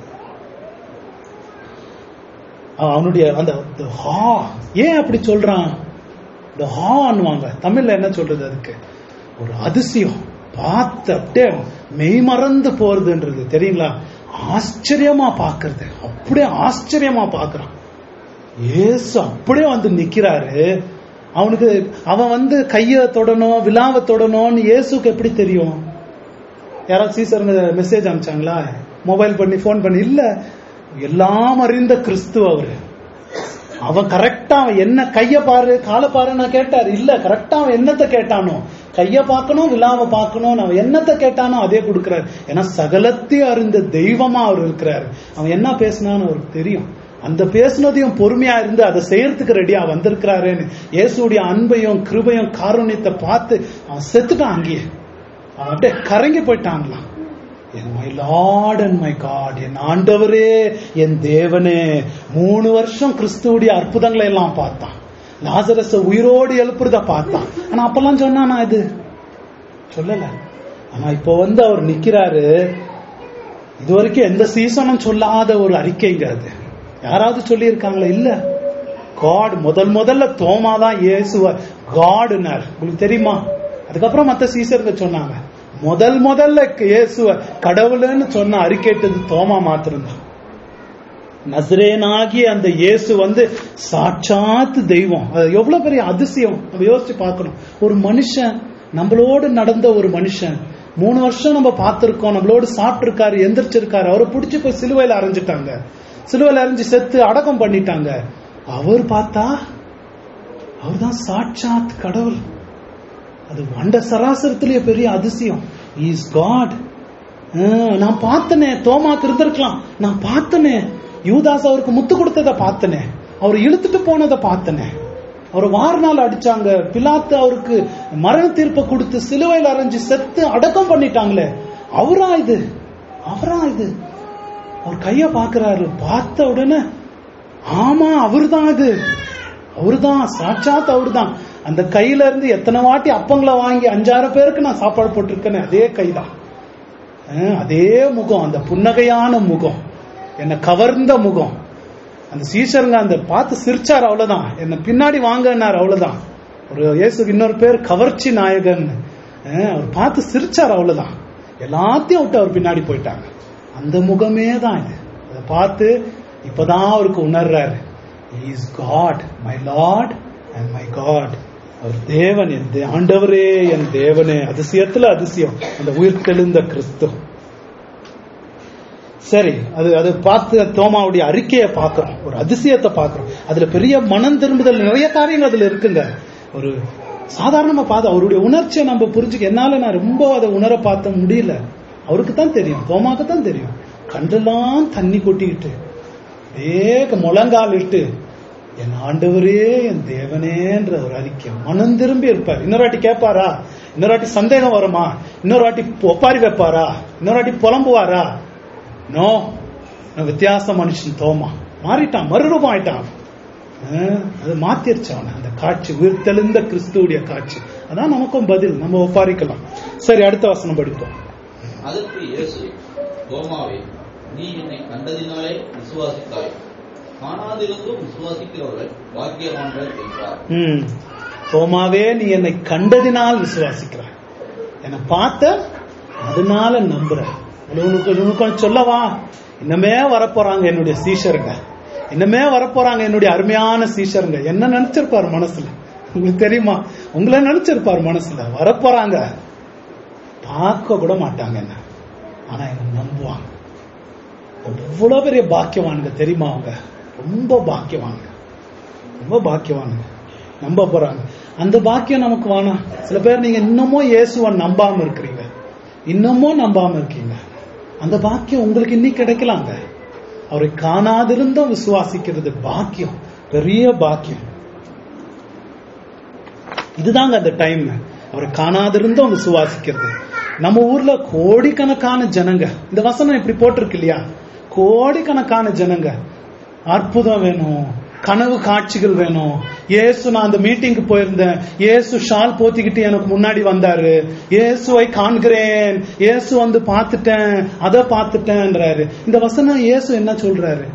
அவனுடைய அந்த the ஹா ஏன் அப்படி சொல்றான் இந்த ஹான்வாங்க தமிழ்ல என்ன சொல்றது அதுக்கு ஒரு அதிசயம் பார்த்து அப்படியே மெய்மறந்து போறதுன்றது தெரியுங்களா ஆச்சரியமா பார்க்கிறது அப்படியே ஆச்சரியமா பார்க்கறான் ஏசு அப்படியே வந்து நிக்கிறாரு அவனுக்கு அவன் வந்து கைய தொடணும் விழாவை தொடணும்னு இயேசுக்கு எப்படி தெரியும் யாராவது சீசருங்க மெசேஜ் அனுப்பிச்சாங்களா மொபைல் பண்ணி ஃபோன் பண்ணி இல்ல எல்லாம் அறிந்த கிறிஸ்து அவரு அவன் கரெக்டா அவன் என்ன கைய பாரு காலை பாரு நான் கேட்டாரு இல்ல கரெக்டா அவன் என்னத்தை கேட்டானோ கைய பார்க்கணும் விழாவை பார்க்கணும் அவன் என்னத்தை கேட்டானோ அதே கொடுக்கிறாரு ஏன்னா சகலத்தையும் அறிந்த தெய்வமா அவர் இருக்கிறாரு அவன் என்ன பேசினான்னு அவருக்கு தெரியும் அந்த பேசுனதையும் பொறுமையா இருந்து அதை செய்யறதுக்கு ரெடியா வந்திருக்கிறாருன்னு இயேசுடைய அன்பையும் கிருபையும் காருண்யத்தை பார்த்து அவன் செத்துட்டான் அங்கேயே அவன் அப்படியே கரங்கி போயிட்டாங்களாம் என் my Lord and my God என் ஆண்டவரே என் தேவனே மூணு வருஷம் கிறிஸ்துவுடைய அற்புதங்களை எல்லாம் பார்த்தான் லாசரஸ உயிரோடு எழுப்புறத பார்த்தான் ஆனா அப்பெல்லாம் சொன்னானா இது சொல்லல ஆனா இப்போ வந்து அவர் நிக்கிறாரு இது வரைக்கும் எந்த சீசனும் சொல்லாத ஒரு அறிக்கைங்க அது யாராவது சொல்லியிருக்காங்களா இல்ல காட் முதல் முதல்ல தோமா தான் இயேசுவ காடுனார் உங்களுக்கு தெரியுமா அதுக்கப்புறம் மத்த சீசருங்க சொன்னாங்க முதல் முதல்ல இயேசுவ கடவுள்னு சொன்ன அறிக்கைட்டது தோமா மாத்திரம்தான் நசரேனாகிய அந்த இயேசு வந்து சாட்சாத்து தெய்வம் அது எவ்வளவு பெரிய அதிசயம் நம்ம யோசிச்சு பார்க்கணும் ஒரு மனுஷன் நம்மளோடு நடந்த ஒரு மனுஷன் மூணு வருஷம் நம்ம பார்த்திருக்கோம் நம்மளோடு சாப்பிட்டிருக்காரு எந்திரிச்சிருக்காரு அவரை பிடிச்சி போய் சிலுவையில அரைஞ்சிட்டாங்க சிலுவையில அரைஞ்சு செத்து அடக்கம் பண்ணிட்டாங்க அவர் பார்த்தா அவர்தான் சாட்சாத் கடவுள் அது வண்ட சராசரத்திலேயே பெரிய அதிசயம் இஸ் காட் நான் பார்த்தனே தோமாக்கு இருந்திருக்கலாம் நான் பார்த்தனே யூதாஸ் அவருக்கு முத்து கொடுத்ததை பார்த்தனே அவர் இழுத்துட்டு போனதை பார்த்தனே அவர் வாரநாள் அடிச்சாங்க பிலாத்து அவருக்கு மரண தீர்ப்பை கொடுத்து சிலுவையில் அரைஞ்சு செத்து அடக்கம் பண்ணிட்டாங்களே அவரா இது அவரா இது அவர் கைய பாக்குறாரு பார்த்த உடனே ஆமா அவர்தான் அது அவர்தான் சாட்சாத் அவர்தான் அந்த கையில இருந்து எத்தனை வாட்டி அப்பங்களை வாங்கி அஞ்சாறு பேருக்கு நான் சாப்பாடு போட்டிருக்கேனே அதே கைதான் அஹ் அதே முகம் அந்த புன்னகையான முகம் என்னை கவர்ந்த முகம் அந்த சீஷருங்க அந்த பார்த்து சிரிச்சார் அவ்வளவுதான் என்ன பின்னாடி வாங்கினார் அவ்வளவுதான் ஒரு இயேசுக்கு இன்னொரு பேர் கவர்ச்சி நாயகன் அஹ் அவர் பார்த்து சிரிச்சார் அவ்வளவுதான் எல்லாத்தையும் விட்டு அவர் பின்னாடி போயிட்டாங்க அந்த முகமே தான் இது அதை பார்த்து இப்பதான் அவருக்கு உணர்றாரு is God my Lord and my God அவர் தேவன் என் தே- ஆண்டவரே என் தேவனே அதிசயத்துல அதிசயம் அந்த உயிர்த்தெழுந்த கிறிஸ்து சரி அது அது பார்த்து தோமாவுடைய அறிக்கையை பார்க்கிறோம் ஒரு அதிசயத்தை பார்க்கிறோம் அதுல பெரிய மனம் திரும்புதல் நிறைய காரியங்கள் அதுல இருக்குங்க ஒரு சாதாரணமா பார்த்து அவருடைய உணர்ச்சியை நம்ம புரிஞ்சுக்க என்னால நான் ரொம்ப அதை உணர பார்த்த முடியல அவருக்கு தான் தெரியும் தோமாக்கு தான் தெரியும் கண்டெல்லாம் தண்ணி கொட்டிக்கிட்டு வேக முழங்கால் இட்டு என் ஆண்டவரே என் தேவனேன்ற ஒரு அறிக்கை மனம் திரும்பி இருப்பார் இன்னொரு வாட்டி கேட்பாரா இன்னொரு வாட்டி சந்தேகம் வருமா இன்னொரு வாட்டி ஒப்பாரி வைப்பாரா இன்னொரு வாட்டி புலம்புவாரா நோ வித்தியாச மனுஷன் தோமா மாறிட்டான் மறுரூபம் ஆயிட்டான் அஹ், அது மாத்திருச்சு அவனை அந்த காட்சி உயிர்த்தெழுந்த கிறிஸ்துவுடைய காட்சி அதான் நமக்கும் பதில் நம்ம ஒப்பாரிக்கலாம் சரி அடுத்த வசனம் படிப்போம் அதற்கு இயேசு தோமாவே நீ என்னை கண்டதினாலே விசுவாசித்தாய் காணாதிருந்தும் விசுவாசிக்கிறவர்கள் பாக்கியவான்கள் என்றார் ம் தோமாவே நீ என்னை கண்டதினால் விசுவாசிக்கிறாய் என்னை பார்த்த அதனால நம்புற உனக்கு உனக்கு சொல்லவா இன்னமே வரப்போறாங்க என்னுடைய சீஷருங்க இன்னமே வரப்போறாங்க என்னுடைய அருமையான சீஷருங்க என்ன நினைச்சிருப்பாரு மனசுல உங்களுக்கு தெரியுமா உங்களை நினைச்சிருப்பாரு மனசுல வரப்போறாங்க பார்க்க கூட மாட்டாங்க என்ன ஆனா என்ன நம்புவாங்க எவ்வளவு பெரிய பாக்கியவானுங்க தெரியுமா அவங்க ரொம்ப பாக்கியவானுங்க ரொம்ப பாக்கியவானுங்க நம்ப போறாங்க அந்த பாக்கியம் நமக்கு வேணாம் சில பேர் நீங்க இன்னமும் இயேசுவை நம்பாம இருக்கிறீங்க இன்னமும் நம்பாம இருக்கீங்க அந்த பாக்கியம் உங்களுக்கு இன்னைக்கு கிடைக்கலாங்க அவரை காணாதிருந்தும் விசுவாசிக்கிறது பாக்கியம் பெரிய பாக்கியம் இதுதாங்க அந்த டைம் அவரை காணாதிருந்தும் விசுவாசிக்கிறது நம்ம ஊர்ல கோடிக்கணக்கான ஜனங்க இந்த வசனம் இப்படி போட்டிருக்கு இல்லையா கோடிக்கணக்கான ஜனங்க அற்புதம் வேணும் கனவு காட்சிகள் வேணும் இயேசு நான் அந்த மீட்டிங்க்கு போயிருந்தேன் இயேசு ஷால் போத்திக்கிட்டு எனக்கு முன்னாடி வந்தாரு இயேசுவை காண்கிறேன் இயேசு வந்து பார்த்துட்டேன் அதை பார்த்துட்டேன்றாரு இந்த வசனம் இயேசு என்ன சொல்றாரு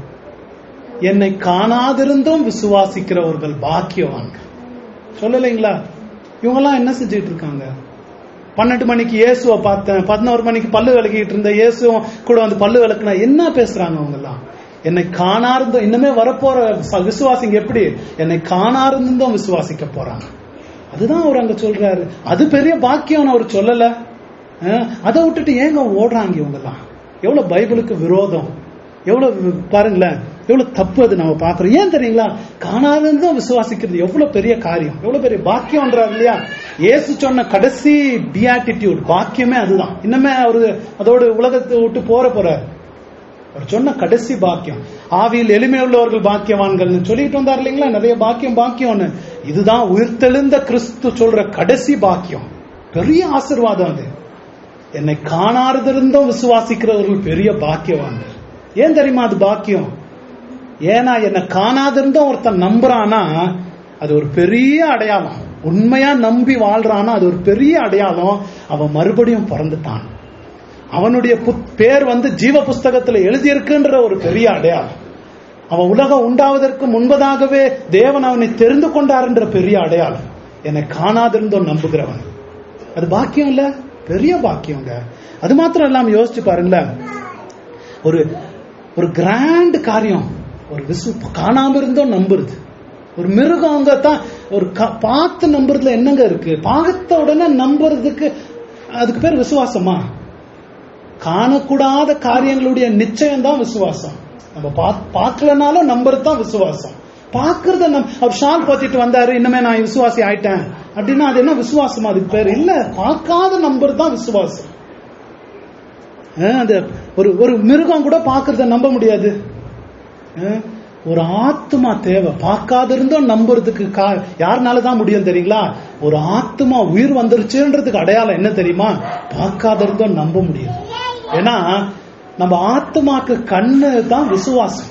என்னை காணாதிருந்தும் விசுவாசிக்கிறவர்கள் பாக்கியவான்கள் சொல்லலைங்களா இவங்கெல்லாம் என்ன செஞ்சுட்டு இருக்காங்க பன்னெண்டு மணிக்கு இயேசுவை பார்த்தேன் பதினோரு மணிக்கு பல்லு விளக்கிட்டு இருந்த இயேசுவும் கூட வந்து பல்லு விளக்குனா என்ன பேசுறாங்க அவங்க எல்லாம் என்னை காணார்ந்த இன்னுமே வரப்போற ச- விசுவாசிங்க எப்படி என்னை காணார்ந்தும் விசுவாசிக்க போறாங்க அதுதான் அவர் அங்க சொல்றாரு அது பெரிய பாக்கியம்னு அவர் சொல்லல அஹ், அதை விட்டுட்டு ஏங்க ஓடுறாங்க இவங்கெல்லாம் எவ்வளவு பைபிளுக்கு விரோதம் எவ்வளவு வி- பாருங்களேன் எவ்வளவு தப்பு அது நம்ம பாக்குறோம் ஏன் தெரியுங்களா காணாதுன்னு விசுவாசிக்கிறது எவ்வளவு பெரிய காரியம் எவ்வளவு பெரிய பாக்கியம்ன்றார் இல்லையா இயேசு சொன்ன கடைசி பியாட்டிடியூட் பாக்கியமே அதுதான் இன்னுமே அவரு அதோட உலகத்தை விட்டு போற போறாரு அவர் சொன்ன கடைசி பாக்கியம் ஆவியில் எளிமை உள்ளவர்கள் பாக்கியவான்கள்னு சொல்லிட்டு வந்தார் இல்லைங்களா நிறைய பாக்கியம் பாக்கியம்னு இதுதான் உயிர்த்தெழுந்த கிறிஸ்து சொல்ற கடைசி பாக்கியம் பெரிய ஆசீர்வாதம் அது என்னை காணாதிருந்தும் விசுவாசிக்கிறவர்கள் பெரிய பாக்கியவான்கள் ஏன் தெரியுமா அது பாக்கியம் ஏன்னா என்னை காணாதிருந்தும் ஒருத்தன் நம்புறானா அது ஒரு பெரிய அடையாளம் உண்மையா நம்பி வாழ்றானா அது ஒரு பெரிய அடையாளம் அவன் மறுபடியும் பிறந்துட்டான் அவனுடைய புத்- பேர் வந்து ஜீவ புஸ்தகத்துல எழுதியிருக்குன்ற ஒரு பெரிய அடையாளம் அவன் உலகம் உண்டாவதற்கு முன்பதாகவே தேவன் அவனை தெரிந்து கொண்டார்ன்ற பெரிய அடையாளம் என்னை காணாதிருந்தோம் நம்புகிறவன் அது பாக்கியம் இல்ல பெரிய பாக்கியங்க அது மாத்திரம் இல்லாம யோசிச்சு பாருங்களேன் ஒரு ஒரு கிராண்ட் காரியம் ஒரு விசு காணாம இருந்தோம் நம்புறது ஒரு மிருகம் அங்க தான் ஒரு க- பார்த்து நம்புறதுல என்னங்க இருக்கு பார்த்த உடனே நம்புறதுக்கு அதுக்கு பேர் விசுவாசமா காணக்கூடாத காரியங்களுடைய நிச்சயம் தான் விசுவாசம் நம்ம பா- பார்க்கலனாலும் நம்புறது தான் விசுவாசம் பார்க்கறத நம் அவர் ஷால் போத்திட்டு வந்தாரு இன்னமே நான் விசுவாசி ஆயிட்டேன் அப்படின்னா அது என்ன விசுவாசமா அதுக்கு பேர் இல்ல பார்க்காத நம்புறது தான் விசுவாசம் அஹ் அந்த ஒரு ஒரு மிருகம் கூட பார்க்கறத நம்ப முடியாது அஹ் ஒரு ஆத்மா தேவை பார்க்காத இருந்தும் நம்புறதுக்கு கா- யாருனால தான் முடியும் தெரியுங்களா ஒரு ஆத்மா உயிர் வந்துருச்சுன்றதுக்கு அடையாளம் என்ன தெரியுமா பார்க்காத இருந்தும் நம்ப முடியும் ஏன்னா நம்ம ஆத்மாக்கு கண்ணு தான் விசுவாசம்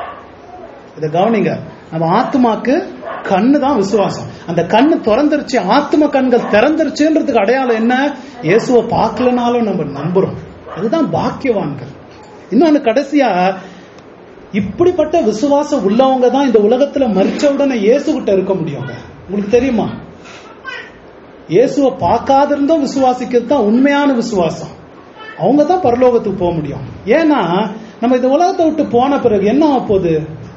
இத கவனிங்க நம்ம ஆத்மாக்கு கண்ணு தான் விசுவாசம் அந்த கண்ணு திறந்துருச்சு ஆத்ம கண்கள் திறந்துருச்சுன்றதுக்கு அடையாளம் என்ன இயேசுவை பார்க்கலனாலும் நம்ம நம்புறோம் அதுதான் பாக்கியவான்கள் இன்னொன்னு கடைசியா இப்படிப்பட்ட விசுவாசம் உள்ளவங்க தான் இந்த உலகத்துல மறிச்ச உடனே இயேசு கிட்ட இருக்க முடியுங்க உங்களுக்கு தெரியுமா இயேசுவை பார்க்காத இருந்தும் விசுவாசிக்கிறது தான் உண்மையான விசுவாசம் அவங்க தான் பரலோகத்துக்கு போக முடியும் ஏன்னா நம்ம இந்த உலகத்தை விட்டு போன பிறகு என்ன ஆக போகுது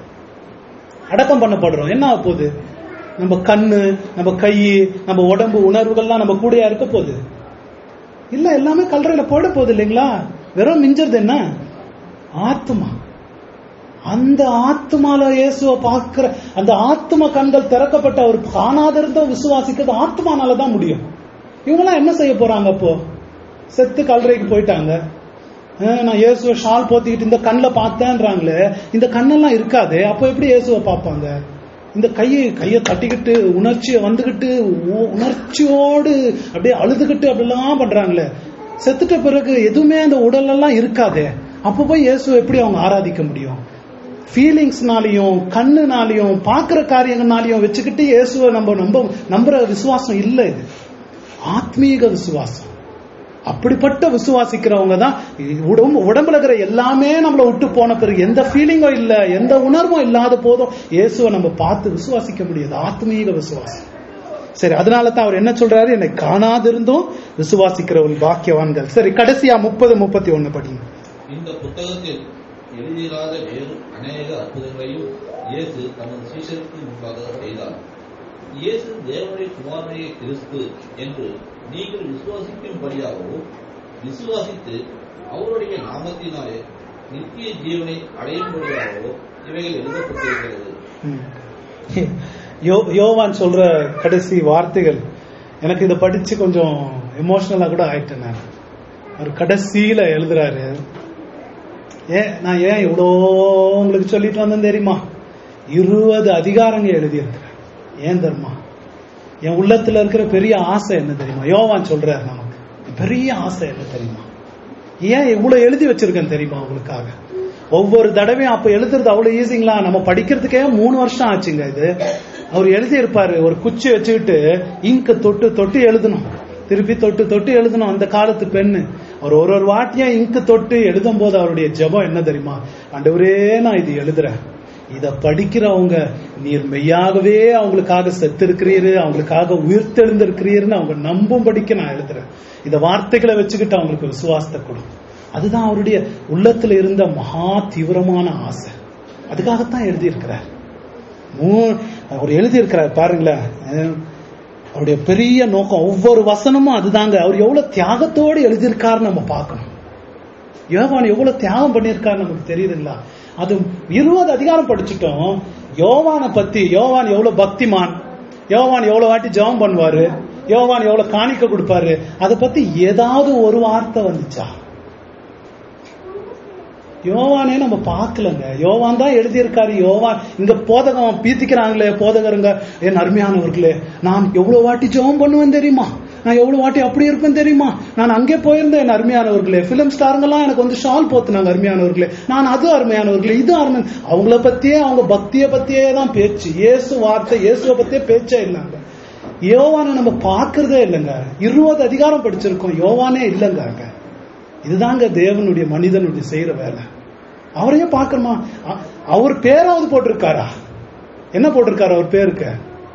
அடக்கம் பண்ணப்படுறோம் என்ன ஆக போகுது நம்ம கண்ணு நம்ம கை நம்ம உடம்பு உணர்வுகள்லாம் நம்ம கூடயா இருக்க போகுது இல்ல எல்லாமே கல்லறையில போட போகுது இல்லைங்களா வெறும் மிஞ்சறது என்ன ஆத்மா அந்த ஆத்மால இயேசுவை பார்க்கிற அந்த ஆத்ம கண்கள் திறக்கப்பட்ட அவர் காணாதிருந்த விசுவாசிக்கிறது ஆத்மானால தான் முடியும் இவங்கெல்லாம் என்ன செய்ய போறாங்க அப்போ செத்து கல்லறைக்கு போயிட்டாங்க அஹ் நான் இயேசுவை ஷால் போத்திக்கிட்டு இந்த கண்ணில் பார்த்தேன்றாங்களே இந்த கண்ணெல்லாம் இருக்காது அப்போ எப்படி இயேசுவை பார்ப்பாங்க இந்த கையை கையை தட்டிக்கிட்டு உணர்ச்சியை வந்துகிட்டு உ- உணர்ச்சியோடு அப்படியே அழுதுகிட்டு அப்படிலாம் பண்றாங்களே செத்துட்ட பிறகு எதுவுமே அந்த உடல் எல்லாம் இருக்காதே அப்ப போய் இயேசு எப்படி அவங்க ஆராதிக்க முடியும் ஃபீலிங்ஸ்னாலையும் கண்ணுனாலையும் பார்க்கிற காரியங்கள்னாலையும் வச்சுக்கிட்டு இயேசுவை நம்ம நம்ப நம்புற விசுவாசம் இல்லை இது ஆத்மீக விசுவாசம் அப்படிப்பட்ட விசுவாசிக்கிறவங்க தான் உடம்பு உடம்புல இருக்கிற எல்லாமே நம்மளை விட்டு போன பிறகு எந்த ஃபீலிங்கும் இல்ல எந்த உணர்வும் இல்லாத போதும் இயேசுவை நம்ம பார்த்து விசுவாசிக்க முடியாது ஆத்மீக விசுவாசம் சரி அதனால தான் அவர் என்ன சொல்றாரு என்னை காணாதிருந்தும் விசுவாசிக்கிறவர்கள் பாக்கியவான்கள் சரி கடைசியா முப்பது முப்பத்தி ஒண்ணு படிங்க இந்த புத்தகத்தில் எழுதியிராத வேறு அநேக அற்புதங்களையும் இயேசு தமது சீஷருக்கு முன்பாக செய்தார் இயேசு தேவனுடைய குமாரனைய கிறிஸ்து என்று நீங்கள் விசுவாசிக்கும்படியாகவும் விசுவாசித்து அவருடைய நாமத்தினாலே நித்திய ஜீவனை அடையும்படியாகவோ இவைகள் எழுதப்பட்டிருக்கிறது ம். யோ- யோவான் சொல்ற கடைசி வார்த்தைகள் எனக்கு இதை படிச்சு கொஞ்சம் எமோஷனலா கூட ஆயிட்டேன் நான் அவர் கடைசியில எழுதுறாரு ஏன் நான் ஏன் இவ்வளோ உங்களுக்கு சொல்லிட்டு வந்தேன் தெரியுமா இருபது அதிகாரங்க எழுதியிருக்கிறேன் ஏன் தெரியுமா என் உள்ளத்துல இருக்கிற பெரிய ஆசை என்ன தெரியுமா யோவான் சொல்றாரு நமக்கு பெரிய ஆசை என்ன தெரியுமா ஏன் இவ்வளவு எழுதி வச்சிருக்கேன் தெரியுமா உங்களுக்காக ஒவ்வொரு தடவையும் அப்ப எழுதுறது அவ்வளவு ஈஸிங்களா நம்ம படிக்கிறதுக்கே மூணு வருஷம் ஆச்சுங்க இது அவர் எழுதி இருப்பாரு ஒரு குச்சி வச்சுக்கிட்டு இங்க தொட்டு தொட்டு எழுதணும் திருப்பி தொட்டு தொட்டு எழுதணும் அந்த காலத்து பெண்ணு அவர் ஒரு ஒரு வாட்டியும் இங்கு தொட்டு எழுதும் போது அவருடைய ஜெபம் என்ன தெரியுமா ஆண்டவரே நான் இது எழுதுறேன் இத படிக்கிறவங்க நீர் மெய்யாகவே அவங்களுக்காக செத்திருக்கிறீரு அவங்களுக்காக உயிர்த்தெழுந்திருக்கிறீர்னு அவங்க நம்பும்படிக்கு நான் எழுதுறேன் இந்த வார்த்தைகளை வச்சுக்கிட்டு அவங்களுக்கு விசுவாசத்தை கொடு அதுதான் அவருடைய உள்ளத்துல இருந்த மகா தீவிரமான ஆசை அதுக்காகத்தான் எழுதியிருக்கிறார் மூ- அவர் எழுதியிருக்கிறார் பாருங்களேன் அஹ் அவருடைய பெரிய நோக்கம் ஒவ்வொரு வசனமும் அதுதாங்க அவர் எவ்வளவு தியாகத்தோடு எழுதியிருக்காருன்னு நம்ம பார்க்கணும் யோவான் எவ்வளவு தியாகம் பண்ணியிருக்காரு நமக்கு தெரியுதுங்களா அது இருபது அதிகாரம் படிச்சுட்டோம் யோவானை பத்தி யோவான் எவ்வளவு பக்திமான் யோவான் எவ்வளவு வாட்டி ஜெபம் பண்ணுவாரு யோவான் எவ்வளவு காணிக்க கொடுப்பாரு அதை பத்தி ஏதாவது ஒரு வார்த்தை வந்துச்சா யோவானே நம்ம பார்க்கலங்க யோவான் தான் எழுதியிருக்காரு யோவான் இங்க போதகம் பீத்திக்கிறாங்களே போதகருங்க என் அருமையானவர்களே நான் எவ்வளவு வாட்டி ஜெபம் பண்ணுவேன் தெரியுமா நான் எவ்வளவு வாட்டி அப்படி இருப்பேன் தெரியுமா நான் அங்கே போயிருந்தேன் என் அருமையானவர்களே பிலிம் ஸ்டாருங்கெல்லாம் எனக்கு வந்து ஷால் போத்துனாங்க அருமையானவர்களே நான் அது அருமையானவர்களே இது அருமை அவங்கள பத்தியே அவங்க பக்தியை பத்தியே தான் பேச்சு இயேசு வார்த்தை இயேசுவை பத்தியே பேச்சே இல்லைங்க யோவானை நம்ம பார்க்கறதே இல்லைங்க இருபது அதிகாரம் படிச்சிருக்கோம் யோவானே இல்லைங்க அங்க இதுதாங்க தேவனுடைய மனிதனுடைய செய்யற வேலை அவரையே பார்க்கணுமா அ- அவர் பேராவது போட்டிருக்காரா என்ன போட்டிருக்காரு அவர் பேருக்கு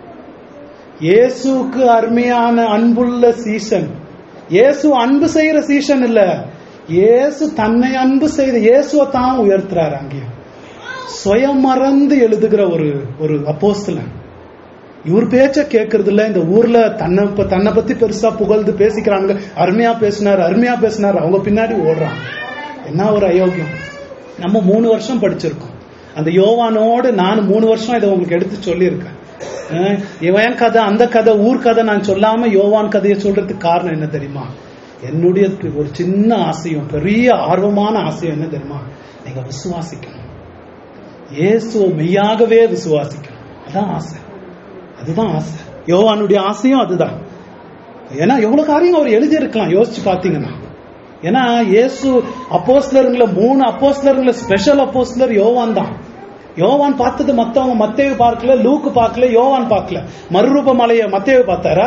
இயேசுக்கு அருமையான அன்புள்ள சீசன் இயேசு அன்பு செய்யற சீசன் இல்ல இயேசு தன்னை அன்பு செய்த இயேசுவை தான் உயர்த்துறாரு அங்கேயும் சுயம் மறந்து எழுதுகிற ஒரு ஒரு அப்போஸ்தலன் இவர் பேச்ச கேட்கறது இல்ல இந்த ஊர்ல தன்னை ப- தன்னை பத்தி பெருசா புகழ்ந்து பேசிக்கிறாங்க அருமையா பேசினார் அருமையா பேசினார் அவங்க பின்னாடி ஓடுறாங்க என்ன ஒரு அயோக்கியம் நம்ம மூணு வருஷம் படிச்சிருக்கோம் அந்த யோவானோடு நான் மூணு வருஷம் இதை உங்களுக்கு எடுத்து சொல்லியிருக்கேன் அஹ் இவன் கதை அந்த கதை ஊர் கதை நான் சொல்லாம யோவான் கதையை சொல்றதுக்கு காரணம் என்ன தெரியுமா என்னுடைய ஒரு சின்ன ஆசையும் பெரிய ஆர்வமான ஆசையும் என்ன தெரியுமா நீங்க விசுவாசிக்கணும் இயேசுவை மெய்யாகவே விசுவாசிக்கணும் அதான் ஆசை அதுதான் ஆசை யோவானுடைய ஆசையும் அதுதான் ஏன்னா எவ்வளவு காரியம் அவர் எழுதி இருக்கலாம் யோசிச்சு பாத்தீங்கன்னா ஏன்னா இயேசு அப்போஸ்லருங்கள மூணு அப்போஸ்லருங்கள ஸ்பெஷல் அப்போஸ்லர் யோவான் தான் யோவான் பார்த்தது மத்தவங்க மத்தேவு பார்க்கல லூக்கு பார்க்கல யோவான் பார்க்கல மறுரூப மலைய மத்தேவு பார்த்தாரா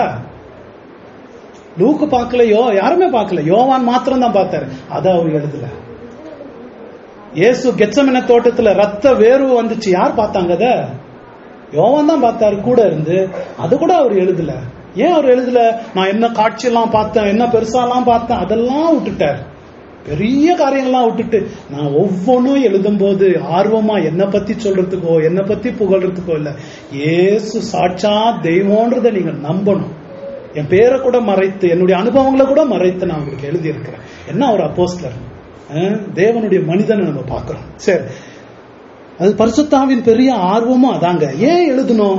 லூக்கு பார்க்கல யோ யாருமே பார்க்கல யோவான் மாத்திரம் தான் பார்த்தாரு அதை அவர் எழுதல இயேசு கெச்சமின தோட்டத்துல ரத்த வேர்வு வந்துச்சு யார் பார்த்தாங்க அத யோவான் தான் பார்த்தாரு கூட இருந்து அது கூட அவர் எழுதல ஏன் அவர் எழுதல நான் என்ன காட்சியெல்லாம் பார்த்தேன் என்ன பெருசாலாம் பார்த்தேன் அதெல்லாம் விட்டுட்டார் பெரிய காரியங்கள்லாம் விட்டுட்டு நான் ஒவ்வொன்றும் எழுதும்போது ஆர்வமா என்னை பத்தி சொல்றதுக்கோ என்னை பத்தி புகழ்றதுக்கோ இல்ல இயேசு சாட்சா தெய்வம்ன்றதை நீங்க நம்பணும் என் பேரை கூட மறைத்து என்னுடைய அனுபவங்களை கூட மறைத்து நான் உங்களுக்கு எழுதி இருக்கிறேன் என்ன ஒரு அப்போஸ்லர் அஹ், தேவனுடைய மனிதனை நம்ம பார்க்கிறோம் சரி அது பரிசுத்தாவின் பெரிய ஆர்வமும் அதாங்க ஏன் எழுதணும்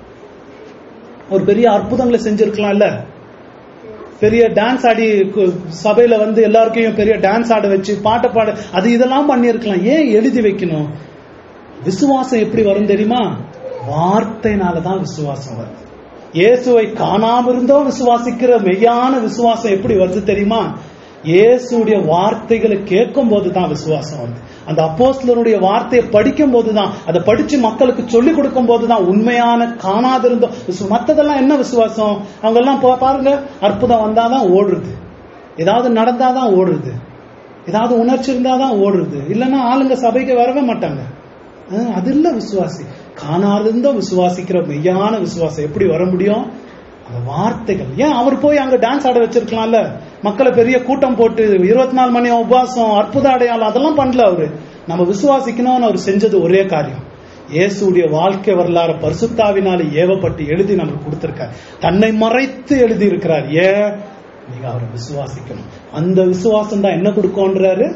ஒரு பெரிய அற்புதங்களை செஞ்சிருக்கலாம் இல்ல பெரிய டான்ஸ் ஆடி கு- சபையில வந்து எல்லாருக்கையும் பெரிய டான்ஸ் ஆட வச்சு பாட்டை பாட அது இதெல்லாம் பண்ணியிருக்கலாம் ஏன் எழுதி வைக்கணும் விசுவாசம் எப்படி வரும் தெரியுமா வார்த்தையினாலதான் விசுவாசம் வருது இயேசுவை காணாம இருந்தோ விசுவாசிக்கிற மெய்யான விசுவாசம் எப்படி வருது தெரியுமா இயேசுடைய வார்த்தைகளை கேட்கும் போதுதான் விசுவாசம் வருது அந்த அப்போஸ்தலருடைய வார்த்தையை படிக்கும் போதுதான் அதை படிச்சு மக்களுக்கு சொல்லி கொடுக்கும் போதுதான் உண்மையான காணாதிருந்தோம் விசு- மத்ததெல்லாம் என்ன விசுவாசம் அவங்க எல்லாம் பா- பாருங்க அற்புதம் வந்தாதான் ஓடுறது ஏதாவது நடந்தாதான் ஓடுறது ஏதாவது உணர்ச்சி இருந்தாதான் ஓடுறது இல்லைன்னா ஆளுங்க சபைக்கு வரவே மாட்டாங்க அஹ் அது இல்ல விசுவாசி காணாதிருந்தோ விசுவாசிக்கிற மெய்யான விசுவாசம் எப்படி வர முடியும் அந்த வார்த்தைகள் ஏன் அவர் போய் அங்க டான்ஸ் ஆட வச்சிருக்கலாம்ல மக்களை பெரிய கூட்டம் போட்டு இருபத்தி நாலு மணி உபவாசம் அற்புத அடையாளம் அதெல்லாம் பண்ணல அவரு நம்ம விசுவாசிக்கணும்னு அவர் செஞ்சது ஒரே காரியம் இயேசுடைய வாழ்க்கை வரலாறு பரிசுத்தாவினால ஏவப்பட்டு எழுதி நமக்கு கொடுத்திருக்கார் தன்னை மறைத்து எழுதி இருக்கிறார் ஏன் நீங்க அவரை விசுவாசிக்கணும் அந்த விசுவாசம் தான் என்ன கொடுக்கும்ன்றாரு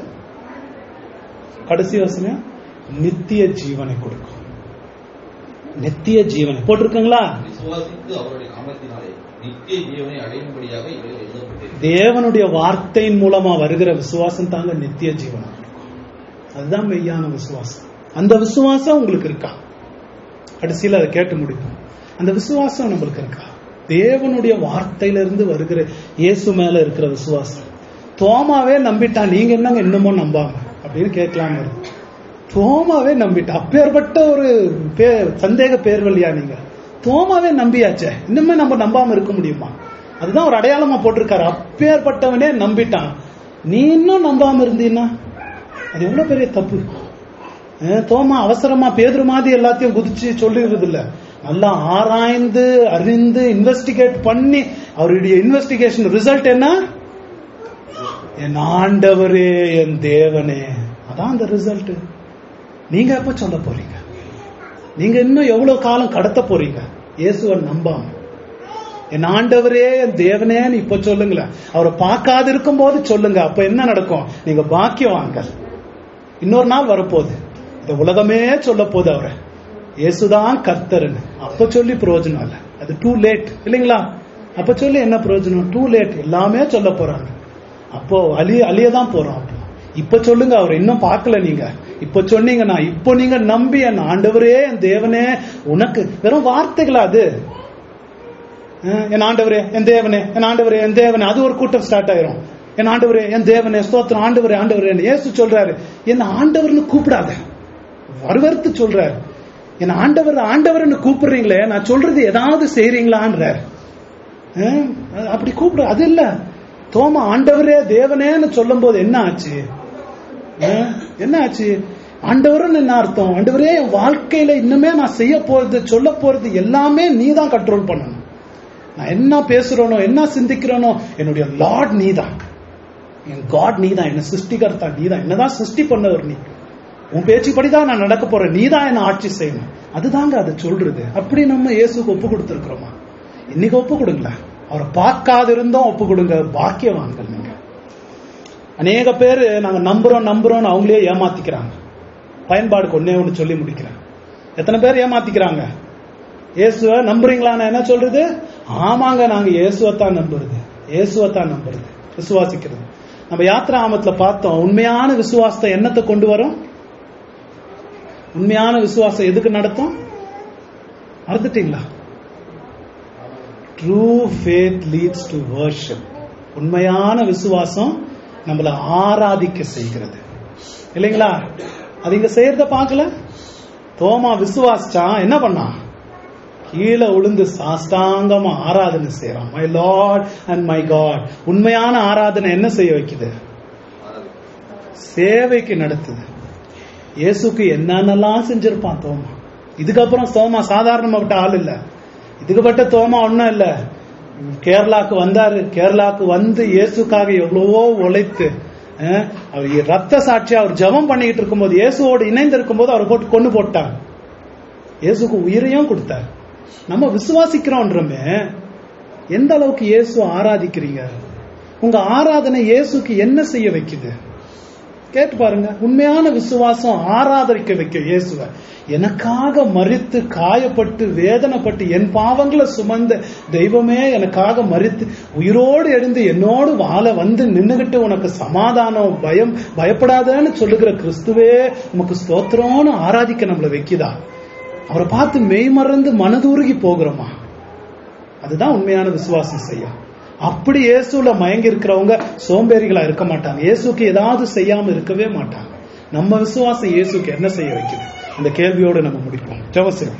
கடைசி யோசனை நித்திய ஜீவனை கொடுக்கும் நித்திய ஜீவனை போட்டிருக்கீங்களா விசுவாசித்து அவருடைய நாமத்தினாலே நித்திய ஜீவனை அடையும்படியாக இவைகள் எழுதப்பட்டிருக்கிறது தேவனுடைய வார்த்தையின் மூலமா வருகிற விசுவாசம் தாங்க நித்திய ஜீவனா இருக்கும் அதுதான் மெய்யான விசுவாசம் அந்த விசுவாசம் உங்களுக்கு இருக்கா கடைசியில் அதை கேட்டு முடிப்போம் அந்த விசுவாசம் நம்மளுக்கு இருக்கா தேவனுடைய வார்த்தையிலிருந்து வருகிற இயேசு மேல இருக்கிற விசுவாசம் தோமாவே நம்பிட்டான் நீங்க என்னங்க இன்னமும் நம்பாம அப்படின்னு கேட்கலாம் இருக்கு. தோமாவே நம்பிட்டா அப்பேற்பட்ட ஒரு பே- சந்தேக பேர் வழியா நீங்க தோமாவே நம்பியாச்சே இன்னுமே நம்ம நம்பாம இருக்க முடியுமா அதுதான் ஒரு அடையாளமா போட்டிருக்காரு அப்பேற்பட்டவனே நம்பிட்டான் நீ இன்னும் நம்பாம இருந்தீன்னா அது எவ்வளவு பெரிய தப்பு அஹ் தோமா அவசரமா பேதுரு மாதிரி எல்லாத்தையும் குதிச்சு சொல்லிடுறது இல்ல நல்லா ஆராய்ந்து அறிந்து இன்வெஸ்டிகேட் பண்ணி அவருடைய இன்வெஸ்டிகேஷன் ரிசல்ட் என்ன என் ஆண்டவரே என் தேவனே அதான் அந்த ரிசல்ட் நீங்க எப்ப சொல்ல போறீங்க நீங்க இன்னும் எவ்வளவு காலம் கடத்த போறீங்க இயேசுவை நம்பாம என் ஆண்டவரே என் தேவனேன்னு இப்ப சொல்லுங்களேன் அவரை பார்க்காது இருக்கும் போது சொல்லுங்க அப்ப என்ன நடக்கும் நீங்க பாக்கியவான்கள் இன்னொரு நாள் வரப்போகுது இந்த உலகமே சொல்ல போகுது அவரை இயேசுதான் கர்த்தர்னு அப்ப சொல்லி பிரயோஜனம் இல்ல அது டூ லேட் இல்லைங்களா அப்ப சொல்லி என்ன பிரயோஜனம் டூ லேட் எல்லாமே சொல்ல போறாங்க அப்போ அழிய அழியதான் போறோம் அப்போ இப்ப சொல்லுங்க அவர் இன்னும் பார்க்கல நீங்க இப்ப சொன்னீங்கன்னா இப்போ நீங்க நம்பி என் ஆண்டவரே என் தேவனே உனக்கு வெறும் வார்த்தைகளா அது அஹ் என் ஆண்டவரே என் தேவனே என் ஆண்டவரே என் தேவனே அது ஒரு கூட்டம் ஸ்டார்ட் ஆயிரும் என் ஆண்டவரே என் தேவனே ஸ்தோத்திரம் ஆண்டவரே ஆண்டவரே இயேசு சொல்றாரு என்ன ஆண்டவர்னு கூப்பிடாத வரவறுத்து சொல்றாரு என் ஆண்டவர் ஆண்டவர்னு கூப்பிடுறீங்களே நான் சொல்றது ஏதாவது செய்றீங்களான்றார் அஹ் அப்படி கூப்பிடு அது இல்ல தோமா ஆண்டவரே தேவனேன்னு சொல்லும் போது என்ன ஆச்சு அஹ் என்ன ஆச்சு ஆண்டவர்னு என்ன அர்த்தம் ஆண்டவரே என் வாழ்க்கையில இன்னுமே நான் செய்ய போறது சொல்ல போறது எல்லாமே நீ தான் கண்ட்ரோல் பண்ணணும் நான் என்ன பேசுறேனோ என்ன சிந்திக்கிறேனோ என்னுடைய லார்ட் நீ தான் என் காட் நீ தான் என்ன சிருஷ்டிகர்த்தா நீ தான் என்னதான் சிருஷ்டி பண்ணவர் நீ உன் பேச்சுப்படி தான் நான் நடக்க போறேன் நீ தான் என்ன ஆட்சி செய்யணும் அதுதாங்க அதை சொல்றது அப்படி நம்ம இயேசுக்கு ஒப்பு கொடுத்துருக்கிறோமா இன்னைக்கு ஒப்பு கொடுங்களேன் அவரை பார்க்காது இருந்தோம் ஒப்பு கொடுங்க பாக்கியவான்கள் நீங்க அநேக பேர் நாங்க நம்புறோம் நம்புறோம்னு அவங்களே ஏமாத்திக்கிறாங்க பயன்பாடுக்கு ஒன்னே ஒன்று சொல்லி முடிக்கிறேன் எத்தனை பேர் ஏமாத்திக்கிறாங்க இயேசுவை நம்புறீங்களான்னு என்ன சொல்றது ஆமாங்க நாங்க இயேசுவைத்தான் நம்புறது இயேசுவைத்தான் நம்புறது விசுவாசிக்கிறது நம்ம யாத்ரா ஆமத்துல பார்த்தோம் உண்மையான விசுவாசத்தை என்னத்தை கொண்டு வரும் உண்மையான விசுவாசம் எதுக்கு நடத்தும் மறந்துட்டீங்களா true faith leads to worship உண்மையான விசுவாசம் நம்மளை ஆராதிக்க செய்கிறது இல்லைங்களா அது இங்க செய்யறத பார்க்கல தோமா விசுவாசிச்சான் என்ன பண்ணான் கீழே விழுந்து சாஸ்தாங்கமா ஆராதனை செய்யறான் my Lord and my God உண்மையான ஆராதனை என்ன செய்ய வைக்குது சேவைக்கு நடத்துது இயேசுக்கு என்னென்னலாம் செஞ்சிருப்பான் தோமா இதுக்கப்புறம் தோமா சாதாரணப்பட்ட ஆள் இல்ல இதுக்குப்பட்ட தோமா ஒன்றும் இல்ல கேரளாக்கு வந்தாரு கேரளாக்கு வந்து இயேசுக்காக எவ்வளவோ உழைத்து அஹ், அவர் ரத்த சாட்சியா அவர் ஜெபம் பண்ணிக்கிட்டு இருக்கும்போது இயேசுவோடு இணைந்து இருக்கும்போது அவர் போட்டு கொண்டு போட்டாங்க இயேசுக்கு உயிரையும் கொடுத்தார் நம்ம விசுவாசிக்கிறோன்றமே எந்த அளவுக்கு இயேசு ஆராதிக்கிறீங்க உங்க ஆராதனை இயேசுக்கு என்ன செய்ய வைக்குது கேட்டு பாருங்க உண்மையான விசுவாசம் ஆராதரிக்க வைக்க இயேசுவ எனக்காக மறித்து காயப்பட்டு வேதனைப்பட்டு என் பாவங்களை சுமந்த தெய்வமே எனக்காக மறித்து உயிரோடு எழுந்து என்னோடு வாழ வந்து நின்னுகிட்டு உனக்கு சமாதானம் பயம் பயப்படாதன்னு சொல்லுகிற கிறிஸ்துவே உமக்கு ஸ்தோத்திரம்னு ஆராதிக்க நம்மளை வைக்குதா அவரை பார்த்து மெய்மறந்து மனதுருகி போகிறோமா அதுதான் உண்மையான விசுவாசம் செய்யும் அப்படி இயேசுல மயங்கி இருக்கிறவங்க சோம்பேறிகளா இருக்க மாட்டாங்க இயேசுக்கு ஏதாவது செய்யாம இருக்கவே மாட்டாங்க நம்ம விசுவாசம் இயேசுக்கு என்ன செய்ய வைக்குது அந்த கேள்வியோடு நம்ம முடிப்போம் ஜெபம் செய்வோம்